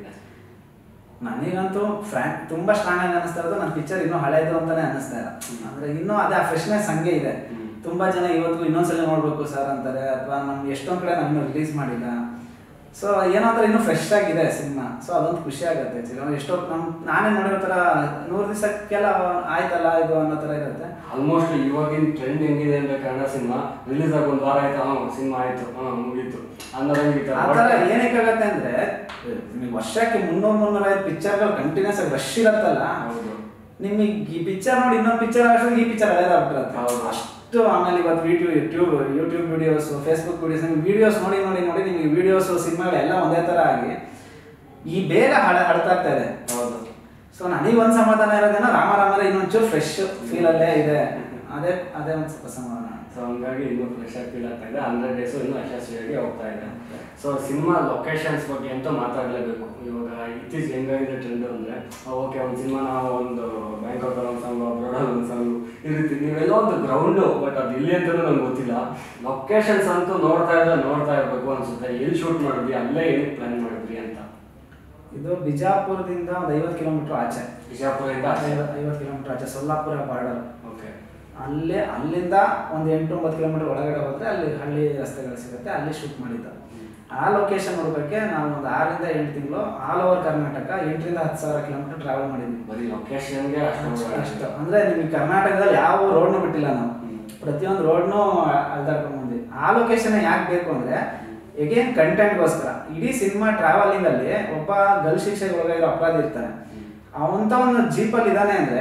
ನನಗಂತೂ ಫ್ರ್ಯಾಂಕ್ ತುಂಬ ಸ್ಟ್ರಾಂಗ್ ಆಗಿ ಅನಿಸ್ತಾ ಇರೋದು ನನ್ನ ಪಿಕ್ಚರ್ ಇನ್ನೂ ಹಳೇದು ಅಂತಾನೆ ಅನಿಸ್ತಾ ಇಲ್ಲ ಅಂದರೆ ಇನ್ನೂ ಅದೇ ಆ ಫ್ರೆಶ್ನೆಸ್ ಹಂಗೆ ಇದೆ ಹ್ಮ್. ತುಂಬ ಜನ ಇವತ್ತು ಇನ್ನೊಂದ್ಸಲ ನೋಡಬೇಕು ಸರ್ ಅಂತಾರೆ ಅಥವಾ ನಮ್ಗೆ ಎಷ್ಟೊಂದು ಕಡೆ ನಾನು ರಿಲೀಸ್ ಮಾಡಿಲ್ಲ ಸೊ ಏನೋ ಒಂಥರ ಇನ್ನೂ ಫ್ರೆಶ್ ಆಗಿದೆ ಸಿನಿಮಾ ಸೊ ಅದೊಂದು ಖುಷಿ ಆಗುತ್ತೆ ಆ್ಯಕ್ಚುಲಿ ಎಷ್ಟೋ ನಮ್ಮ ನಾನೇ ನೋಡಿರೋ ಥರ ನೂರು ದಿವಸಕ್ಕೆಲ್ಲ ಆಯ್ತಲ್ಲ ಇದು ಅನ್ನೋ ಥರ ಇರುತ್ತೆ ಆಲ್ಮೋಸ್ಟ್ ಇವಾಗಿನ ಟ್ರೆಂಡ್ ಹೆಂಗಿದೆ ಅಂದ್ರೆ ಕನ್ನಡ ಸಿನಿಮಾ ರಿಲೀಸ್ ಆಗಿ ಒಂದು ವಾರ ಆಯ್ತು ಹಾಂ ಸಿನಿಮಾ ಆಯ್ತು ಹಾಂ ಮುಗೀತು ಅನ್ನೋದಂಗೆ ಆ ಥರ ಏನಕ್ಕಾಗತ್ತೆ ಅಂದರೆ ನಿಮಗೆ ವರ್ಷಕ್ಕೆ ಮುನ್ನೂರು ಮುನ್ನೂರೈದು ಪಿಕ್ಚರ್ಗಳು ಕಂಟಿನ್ಯೂಸ್ ಆಗಿ ರಶ್ ಇರುತ್ತಲ್ಲ ಹೌದು ನಿಮಗೆ ಈ ಪಿಕ್ಚರ್ ನೋಡಿ ಇನ್ನೊಂದು ಪಿಕ್ಚರ್ ಅಷ್ಟೊಂದು ಈ ಪಿಕ್ಚರ್ ಹಳೇದಾಗ್ಬಿಟ್ಟಿರುತ್ತೆ ಹೌದು. ಅಷ್ಟು ಆಮೇಲೆ ಇವತ್ತು video YouTube YouTube videos Facebook videos ನಿಮ್ಗೆ ವಿಡಿಯೋಸ್ ನೋಡಿ ನೋಡಿ ನೋಡಿ ನಿಮಗೆ ವಿಡಿಯೋಸ್ ಸಿನಿಮಾಗಳೆಲ್ಲ ಒಂದೇ ಥರ ಆಗಿ ಈ ಬೇಗ ಹಳ ಹಡ್ತಾಗ್ತಾ ಇದೆ ಹೌದು ಸೊ ನನಗೆ ಒಂದು ಸಮಾಧಾನ ಇರೋದೇನೋ ರಾಮ ರಾಮರ ಇನ್ನೊಂಚೂರು ಫ್ರೆಶ್ ಫೀಲಲ್ಲೇ ಇದೆ ಅದೇ ಅದೇ ಒಂದು ಸ್ವಲ್ಪ ಸಮಾಧಾನ ಸೊ ಹಂಗಾಗಿ ಇನ್ನೂ ಫ್ರೆಶ್ ಆಗಿ ಫೀಲ್ ಆಗ್ತಾ ಇದೆ ಹಂಡ್ರೆಡ್ ಡೇಸು ಇನ್ನೂ ಯಶಸ್ವಿಯಾಗಿ ಹೋಗ್ತಾ ಇದೆ ಸೊ ಸಿನಿಮಾ ಲೊಕೇಶನ್ಸ್ ಬಗ್ಗೆ ಅಂತೂ ಮಾತಾಡಲೇಬೇಕು ಇವಾಗ ಇತ್ತೀಚೆಗೆ ಹೆಂಗಾಗಿದೆ ಟ್ರೆಂಡ್ ಅಂದರೆ ಓಕೆ ಒಂದು ಸಿನಿಮಾ ನಾವು ಒಂದು ಬ್ಯಾಂಕಾಕ್ ಒಂದು ಸಾಂಗು ಅಬ್ರಾಡಲ್ಲಿ ಒಂದು ಸಾಂಗು ಈ ರೀತಿ ನೀವೆಲ್ಲ ಒಂದು ಗ್ರೌಂಡು ಬಟ್ ಅದು ಇಲ್ಲಿ ಅಂತಲೂ ನಂಗೆ ಗೊತ್ತಿಲ್ಲ ಲೊಕೇಶನ್ಸ್ ಅಂತೂ ನೋಡ್ತಾ ಇದ್ರೆ ನೋಡ್ತಾ ಇರಬೇಕು ಅನ್ಸುತ್ತೆ ಎಲ್ಲಿ ಶೂಟ್ ಮಾಡಿದ್ವಿ ಅಲ್ಲೇ ಏನಕ್ಕೆ ಪ್ಲ್ಯಾನ್ ಮಾಡಿದ್ವಿ ಅಂತ ಇದು ಬಿಜಾಪುರದಿಂದ ಒಂದು ಐವತ್ತು ಕಿಲೋಮೀಟರ್ ಆಚೆ ಬಿಜಾಪುರದಿಂದ ಐವತ್ತು ಕಿಲೋಮೀಟರ್ ಆಚೆ ಸೊಲ್ಲಾಪುರ ಬಾರ್ಡರ್ ಓಕೆ ಅಲ್ಲೇ ಅಲ್ಲಿಂದ ಒಂದು ಎಂಟು ಒಂಬತ್ತು ಕಿಲೋಮೀಟರ್ ಒಳಗಡೆ ಹೋದ್ರೆ ಅಲ್ಲಿ ಹಳ್ಳಿ ರಸ್ತೆಗಳು ಸಿಗುತ್ತೆ ಅಲ್ಲಿ ಶೂಟ್ ಮಾಡಿದ್ದು ಆ ಲೊಕೇಶನ್ ನೋಡೋಕ್ಕೆ ನಾವು ಒಂದು ಆರರಿಂದ ಎಂಟು ತಿಂಗಳು ಆಲ್ ಓವರ್ ಕರ್ನಾಟಕ ಎಂಟರಿಂದ ಹತ್ತು ಸಾವಿರ ಕಿಲೋಮೀಟರ್ ಟ್ರಾವೆಲ್ ಮಾಡಿದ್ವಿ ಬರೀ ಲೊಕೇಶನ್ಗೆ ಅಷ್ಟು ಅಷ್ಟು ಅಂದ್ರೆ ನಿಮಗೆ ಕರ್ನಾಟಕದಲ್ಲಿ ಯಾವ ರೋಡ್ನು ಬಿಟ್ಟಿಲ್ಲ ನಾವು ಹ್ಮ್. ಪ್ರತಿಯೊಂದು ರೋಡ್ನು ಅಲ್ದಾಡ್ಕೊಂಡು ಬಂದ್ವಿ ಆ ಲೊಕೇಶನ್ ಯಾಕೆ ಬೇಕು ಅಂದ್ರೆ ಎಗೇನ್ ಕಂಟೆಂಟ್ಗೋಸ್ಕರ ಇಡೀ ಸಿನಿಮಾ ಟ್ರಾವೆಲಿಂಗ್ ಅಲ್ಲಿ ಒಬ್ಬ ಗಲ್ ಶಿಕ್ಷೆಗೆ ಒಳಗಾಗಿರೋ ಅಪರಾಧಿ ಇರ್ತಾನೆ ಅವಂತ ಒಂದು ಜೀಪಲ್ಲಿ ಇದ್ದಾನೆ ಅಂದ್ರೆ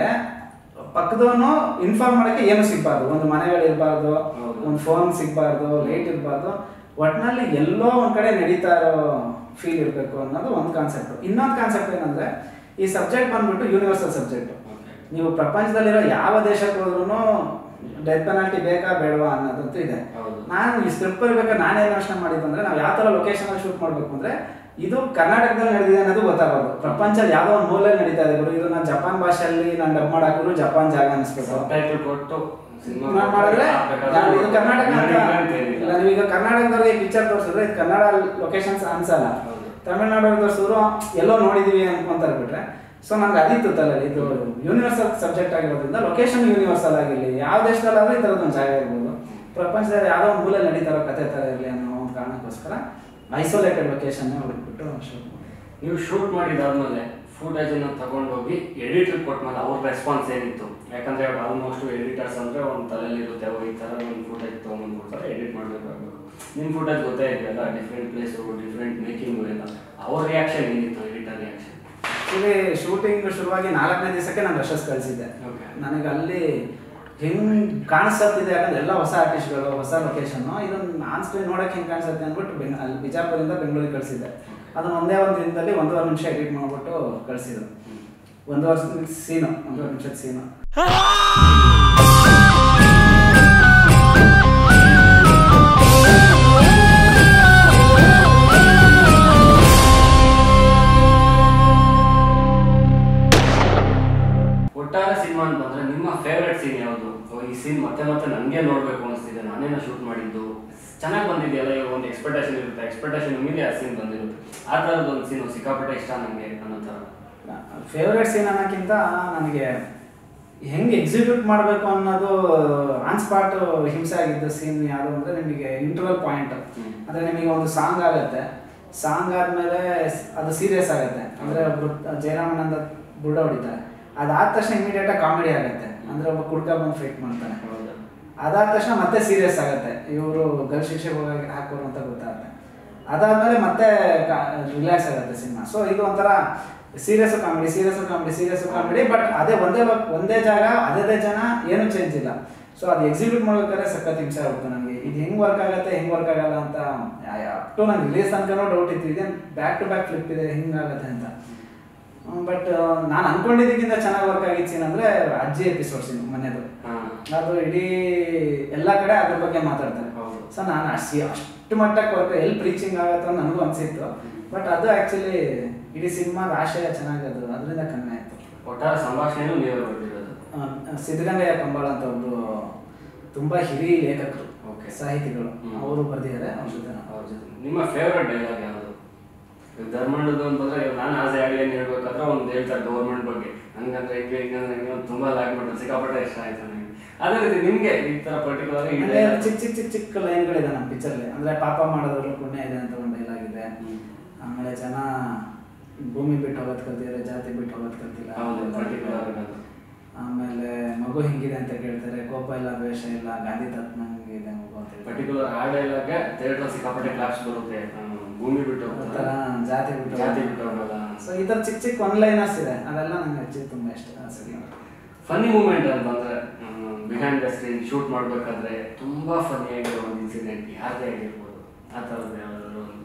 ಪಕ್ಕದವನು ಇನ್ಫಾರ್ಮ್ ಮಾಡಕ್ಕೆ ಏನು ಸಿಗ್ಬಾರ್ದು ಒಂದು ಮನೆಗಳು ಇರಬಾರ್ದು ಹೌದು. ಒಂದು ಫೋನ್ ಸಿಗ್ಬಾರ್ದು ಲೈಟ್ ಇರಬಾರ್ದು ಒಟ್ನಲ್ಲಿ ಎಲ್ಲೋ ಒಂದ್ ಕಡೆ ನಡೀತಾ ಇರೋ ಫೀಲ್ ಇರಬೇಕು ಅನ್ನೋದು ಒಂದು ಕಾನ್ಸೆಪ್ಟ್ ಇನ್ನೊಂದು ಕಾನ್ಸೆಪ್ಟ್ ಏನಂದ್ರೆ ಈ ಸಬ್ಜೆಕ್ಟ್ ಬಂದ್ಬಿಟ್ಟು ಯೂನಿವರ್ಸಲ್ ಸಬ್ಜೆಕ್ಟ್ ಓಕೆ ನೀವು ಪ್ರಪಂಚದಲ್ಲಿರೋ ಯಾವ ದೇಶಕ್ಕೆ ಹೋದ್ರೂ ಡೆತ್ ಪೆನಾಲ್ಟಿ ಬೇಕಾ ಬೇಡವಾ ಅನ್ನೋದಂತೂ ಇದೆ ಹೌದು. ನಾನು ಈ ಸ್ಕ್ರಿಪ್ಟ್ ಬರ್ಬೇಕಾದ್ರೆ ನಾನೇನು ಯೋಚನೆ ಮಾಡಿದ್ದು ಅಂದ್ರೆ ನಾವು ಯಾವ ಥರ ಲೊಕೇಶನ್ ಅಲ್ಲಿ ಶೂಟ್ ಮಾಡಬೇಕು ಅಂದ್ರೆ ಇದು ಕರ್ನಾಟಕದಲ್ಲಿ ನಡೆದಿದೆ ಅನ್ನೋದು ಗೊತ್ತಾಗೋದು ಪ್ರಪಂಚದ ಯಾವುದೋ ಒಂದು ಮೂಲೆಯಲ್ಲಿ ನಡೀತಾ ಇದೆ ಗುರು ಇದು ನಾನು ಜಪಾನ್ ಭಾಷೆಯಲ್ಲಿ ನಾನು ಡಬ್ ಮಾಡಾಕಿದ್ರು ಜಪಾನ್ ಜಾಗ ಅನಿಸ್ಬೇಕು ಟೈಟಲ್ ಕೊಟ್ಟು ಸಿನಿಮಾ ನಾನ್ ಮಾಡಿದ್ರೆ ನಾನು ಇದು ಕರ್ನಾಟಕ ಅಂತ ಇಲ್ಲ ನೀವೀಗ ಕರ್ನಾಟಕದವ್ರಿಗೆ ಪಿಕ್ಚರ್ ತೋರಿಸಿದ್ರೆ ಇದು ಕನ್ನಡ ಲೊಕೇಶನ್ಸ್ ಅನ್ಸಲ್ಲ ಹೌದು. ತಮಿಳ್ನಾಡವ್ರಿಗೆ ತೋರಿಸಿದ್ರು ಎಲ್ಲೋ ನೋಡಿದೀವಿ ಅನ್ಕೊಂತಾರೆ ಬಿಟ್ರೆ ಸೊ ನಂಗೆ ಅದಿತ್ತು ತಲೆಯಲ್ಲಿ ಇದು ಯೂನಿವರ್ಸಲ್ ಸಬ್ಜೆಕ್ಟ್ ಆಗಿರೋದ್ರಿಂದ ಲೊಕೇಶನ್ ಯೂನಿವರ್ಸಲ್ ಆಗಿರಲಿ ಯಾವ ದೇಶದಲ್ಲಾದ್ರೂ ಈ ಥರದ್ದು ಒಂದು ಜಾಗ ಇರ್ಬೋದು ಪ್ರಪಂಚದಲ್ಲಿ ಯಾವುದೋ ಒಂದು ಮೂಲೆಯಲ್ಲಿ ನಡೀತಾ ಇರೋ ಕಥೆ ಥರ ಇರಲಿ ಅನ್ನೋ ಒಂದು ಕಾರಣಕ್ಕೋಸ್ಕರ ಐಸೋಲೇಟೆಡ್ ಲೊಕೇಶನ್ ಹುಡುಕ್ಬಿಟ್ಟು ಶೂಟ್ ಮಾಡಿ ನೀವು ಶೂಟ್ ಮಾಡಿದಾದ್ಮೇಲೆ ಫುಟೇಜ್ ಅನ್ನ ತಗೊಂಡೋಗಿ ಎಡಿಟರ್ ಕೊಟ್ಮೇಲೆ ಅವ್ರ ರೆಸ್ಪಾನ್ಸ್ ಏನಿತ್ತು ಯಾಕಂದ್ರೆ ಆಲ್ಮೋಸ್ಟ್ ಎಡಿಟರ್ಸ್ ಅಂದ್ರೆ ಒಂದು ತಲೆಯಲ್ಲಿ ಇರುತ್ತೆ ಓ, ಈ ತರ ಒಂದು ಫುಟೇಜ್ ತೊಗೊಂಡ್ಬಿಡ್ತಾರೆ ಎಡಿಟ್ ಮಾಡಬೇಕಾಗಬೇಕು ನಿಮ್ಮ ಫುಟೇಜ್ ಗೊತ್ತೇ ಇದೆಯಲ್ಲ ಡಿಫ್ರೆಂಟ್ ಪ್ಲೇಸು ಡಿಫ್ರೆಂಟ್ ಮೇಕಿಂಗು ಎಲ್ಲ ಅವ್ರ ರಿಯಾಕ್ಷನ್ ಏನಿತ್ತು ಎಡಿಟರ್ ರಿಯಾಕ್ಷನ್ ಆಕ್ಚುಲಿ ಶೂಟಿಂಗ್ ಶುರುವಾಗಿ ನಾಲ್ಕನೇ ದಿವಸಕ್ಕೆ ನಾನು ರಶಸ್ ಕಳಿಸಿದ್ದೆ Okay. ನನಗೆ ಅಲ್ಲಿ ಹೆಂಗ್ ಕಾಣಿಸತ್ತಿದೆ ಯಾಕಂದ್ರೆ ಎಲ್ಲ ಹೊಸ ಆರ್ಟಿಸ್ಟ್ಗಳು ಹೊಸ ಲೊಕೇಶನ್ ಇದನ್ನ ಆನ್ ಸ್ಕ್ರೀನ್ ನೋಡಕ್ಕೆ ಹೆಂಗ್ ಕಾಣಿಸುತ್ತೆ ಅಂದ್ಬಿಟ್ಟು ಬೆಂಗ್ ಅಲ್ಲಿ ಬಿಜಾಪುರದಿಂದ ಬೆಂಗಳೂರಿಗೆ ಕಳಿಸಿದ್ದೆ ಅದನ್ನ ಒಂದೇ ಒಂದು ದಿನದಲ್ಲಿ ಒಂದೂವರೆ ನಿಮಿಷ ಎಡಿಟ್ ಮಾಡ್ಬಿಟ್ಟು ಕಳಿಸಿದ್ರು ಒಂದೂವರೆ ಸೀನು ಒಂದೂವರೆ ನಿಮಿಷದ ಸೀನು ಒಟ್ಟಾರೆ ಸಿನಿಮಾ ಅಂತ ಬಂದ್ರೆ ನಿಮ್ಮ ಫೇವ್ರೆಟ್ ಸೀನ್ ಯಾವುದು ಓ, ಈ ಸೀನ್ ಮತ್ತೆ ಮತ್ತೆ ನನಗೆ ನೋಡ್ಬೇಕು ಅನಿಸ್ತಿದೆ ನಾನೇನೋ ಶೂಟ್ ಮಾಡಿದ್ದು ಚೆನ್ನಾಗಿ ಬಂದಿದೆಯಲ್ಲ ಇವಾಗ ಒಂದು ಎಕ್ಸ್ಪೆಕ್ಟೇಷನ್ ಇರುತ್ತೆ ಎಕ್ಸ್ಪೆಕ್ಟೇಷನ್ ಮೀರಿ ಆ ಸೀನ್ ಬಂದಿರುತ್ತೆ ಆ ಥರದ್ದು ಒಂದು ಸೀನು ಸಿಕ್ಕಾಪಟ್ಟೆ ಇಷ್ಟ ನನಗೆ ಅನ್ನೋ ಥರ ಫೇವ್ರೆಟ್ ಸೀನ್ ಅನ್ನೋಕ್ಕಿಂತ ನನಗೆ ಹೆಂಗೆ ಎಕ್ಸಿಕ್ಯೂಟ್ ಮಾಡಬೇಕು ಅನ್ನೋದು ಆನ್ ಸ್ಪಾಟ್ ಹಿಂಸೆ ಆಗಿದ್ದ ಸೀನ್ ಯಾವುದು ಅಂದರೆ ನಿಮಗೆ ಇಂಟರ್ವಲ್ ಪಾಯಿಂಟ್ ಹ್ಮ್. ಅಂದರೆ ನಿಮಗೆ ಒಂದು ಸಾಂಗ್ ಆಗುತ್ತೆ ಸಾಂಗ್ ಆದಮೇಲೆ ಅದು ಸೀರಿಯಸ್ ಆಗುತ್ತೆ ಅಂದರೆ ಒಬ್ರು ಜಯರಾಮನಂದ ಬುಡ ಹೊಡಿತಾರೆ ಅದಾದ ತಕ್ಷಣ ಇಮಿಡಿಯೇಟಾಗಿ ಕಾಮಿಡಿ ಆಗುತ್ತೆ ಅಂದರೆ ಒಬ್ಬ ಕುಡ್ಕ ಬಂದು ಫೈಟ್ ಮಾಡ್ತಾನೆ ಹೌದಾ ಅದಾದ ತಕ್ಷಣ ಮತ್ತೆ ಸೀರಿಯಸ್ ಆಗುತ್ತೆ ಇವರು ಗಲ್ ಶಿಕ್ಷೆ ಹೋಗಿ ಹಾಕೋರು ಅಂತ ಗೊತ್ತಾಗುತ್ತೆ ಅದಾದ್ಮೇಲೆ ಮತ್ತೆ ರಿಲ್ಯಾಕ್ಸ್ ಆಗುತ್ತೆ ಸಿನಿಮಾ ಸೊ ಇದು ಒಂಥರ serious comedy serious comedy serious comedy but ಅದೇ ಒಂದೇ ವಕ್- ಒಂದೇ ಜಾಗ ಅದೇ ಜನ ಏನು ಚೇಂಜ್ ಇಲ್ಲ ಸೊ ಅದು ಎಕ್ಸಿಕ್ಯೂಟ್ ಮಾಡ್ಬೇಕಾದ್ರೆ ಸಖತ್ ಹಿಂಸೆ ಆಗುತ್ತೆ ನನಗೆ ಇದು ಹೆಂಗ್ ವರ್ಕ್ ಆಗುತ್ತೆ ಹೆಂಗ್ ವರ್ಕ್ ಆಗಲ್ಲ ಅಂತ ಅಪ್ ಟು ನಂಗೆ ರಿಲೀಸ್ ತನಕನೂ ಡೌಟ್ ಇತ್ತು ಇದೆ ಬ್ಯಾಕ್ ಟು ಬ್ಯಾಕ್ ಫ್ಲಿಪ್ ಇದೆ ಹಿಂಗಾಗುತ್ತೆ ಅಂತ ಬಟ್ ನಾನು ಅನ್ಕೊಂಡಿದ್ದಕ್ಕಿಂತ ಚೆನ್ನಾಗಿ ವರ್ಕ್ ಆಗಿದ್ದು ಸೀನ್ ಅಂದ್ರೆ ಅಜ್ಜಿ ಎಪಿಸೋಡ್ ಸೀನ್ ಮನೆಯದು ಹಾಂ ಅದು ಇಡೀ ಎಲ್ಲ ಕಡೆ ಅದ್ರ ಬಗ್ಗೆ ಮಾತಾಡ್ತಾರೆ ಹೌದು. ಸೊ ನಾನು ಅಷ್ಟು ಅಷ್ಟು ಮಟ್ಟಕ್ಕೆ ವರ್ಕ್ ಎಲ್ಲಿ ಪ್ರೀಚಿಂಗ್ ಆಗುತ್ತೆ ಅಂತ ನನಗೂ ಅನ್ಸಿತ್ತು ಬಟ್ ಅದು ಆ್ಯಕ್ಚುಲಿ ಇಡೀ ಸಿನಿಮಾದ ಆಶಯ ಚೆನ್ನಾಗದು ಅದರಿಂದ ಕಮ್ಮಿ ಆಯಿತು ಒಟ್ಟಾರೆ ಸಂಭಾಷಣೆನೂ ನೀವೇ ಬರ್ತಿರೋದು ಸಿದ್ಧಗಂಗಯ್ಯ ಕಂಬಾಳ ಅಂತ ಒಬ್ರು ತುಂಬಾ ಹಿರಿಯ ಲೇಖಕರು Okay. ಸಾಹಿತಿಗಳು ಹ್ಮ್. ಅವರು ಬರೆದಿದ್ದಾರೆ ಅವ್ರ ಜೊತೆ ನಾವು ಅವ್ರ ಜೊತೆ ನಿಮ್ಮ ಫೇವ್ರೆಟ್ ಡೈಲಾಗ್ ಯಾವುದು ಈಗ ಧರ್ಮಣ್ಣದು ಅಂತಂದ್ರೆ ಇವಾಗ ನಾನು ಆಸೆ ಆಗಲಿ ಅಂತ ಹೇಳ್ಬೇಕಾದ್ರೆ ಒಂದು ಹೇಳ್ತಾರೆ ಗೌರ್ಮೆಂಟ್ ಬಗ್ಗೆ ಹಂಗಂದ್ರೆ ಹಿಂಗೆ ಹಿಂಗಂದ್ರೆ ಹಿಂಗೆ ಅಂತ ತುಂಬಾ ಲೈಕ್ ಮಾಡ್ತಾರೆ ಸಿಕ್ಕಾಪಟ್ಟೆ ಇಷ್ಟ ಆಯ್ತು ನನಗೆ ಅದೇ ರೀತಿ ನಿಮ್ಗೆ ಈ ತರ ಪರ್ಟಿಕ್ಯುಲರ್ ಈ ಅಂದ್ರೆ dialogue- ಚಿಕ್ಕ ಚಿಕ್ಕ ಚಿಕ್ಕ ಚಿಕ್ಕ ಲೈನ್ಗಳಿದೆ ನಮ್ಮ ಪಿಕ್ಚರ್ಲಿ ಅಂದ್ರೆ ಪಾಪ ಮಾಡೋದ್ರು ಪುಣ್ಯ ಇದೆ ಅಂತ ಒಂದು ಡೈಲಾಗ್ ಇದೆ ಹ್ಮ್. ಆಮೇಲೆ ಜನ ಭೂಮಿ ಬಿಟ್ಟು ಹೋಗೋದ್ ಕಲ್ತಿದ್ದಾರೆ ಜಾತಿ ಬಿಟ್ಟು ಹೋಗೋದ್ ಕಲ್ತಿಲ್ಲ ಹೌದು ಅದೆಲ್ಲ ಪರ್ಟಿಕ್ಯುಲರ್ ಇದೆ. ಆಮೇಲೆ ಮಗು ಹಿಂಗಿದೆ ಅಂತ ಕೇಳ್ತಾರೆ ಕೋಪ ಇಲ್ಲ ದ್ವೇಷ ಇಲ್ಲ ಗಾಂಧಿ ತತ್ವಂಗಿದೆ ಮಗು ಅಂತ ಹೇಳ್ತಾರೆ. ಪರ್ಟಿಕ್ಯುಲರ್ ಆ ಡೈಲಾಗ್ಗೆ ಥಿಯೇಟರ್ ಸಿಕ್ಕಾಪಟ್ಟೆ ಕ್ಲಾಪ್ಸ್ ಬರುತ್ತೆ ಹ್ಮ್, ಭೂಮಿ ಬಿಟ್ಟು ಒಂಥರ ಹೋಗ್ತಾರೆ ಜಾತಿ ಬಿಟ್ಟು ಜಾತಿ ಬಿಟ್ಟು ಹೋಗಲ್ಲ ಸೊ ಈ ಥರ ಚಿಕ್ಕ ಚಿಕ್ಕ ಒನ್ ಲೈನರ್ಸ್ ಇದೆ ಅದೆಲ್ಲ ನಂಗೆ ಆಕ್ಚುಲಿ ತುಂಬಾ ಇಷ್ಟ ಆ ಸಿನಿಮಾ ಫನ್ನಿ ಮೂಮೆಂಟ್ ಅಂತಂದ್ರೆ ಬಿಹೈಂಡ್ ದ ಸ್ಕ್ರೀನ್ ಶೂಟ್ ಮಾಡ್ಬೇಕಾದ್ರೆ ತುಂಬಾ ಫನ್ನಿ ಆಗಿರೋ ಒಂದು ಇನ್ಸಿಡೆಂಟ್ ಯಾರದೇ ಆಗಿರ್ಬೋದು ಆ ಥರದ್ದು ಯಾವ್ದಾದ್ರು ಒಂದು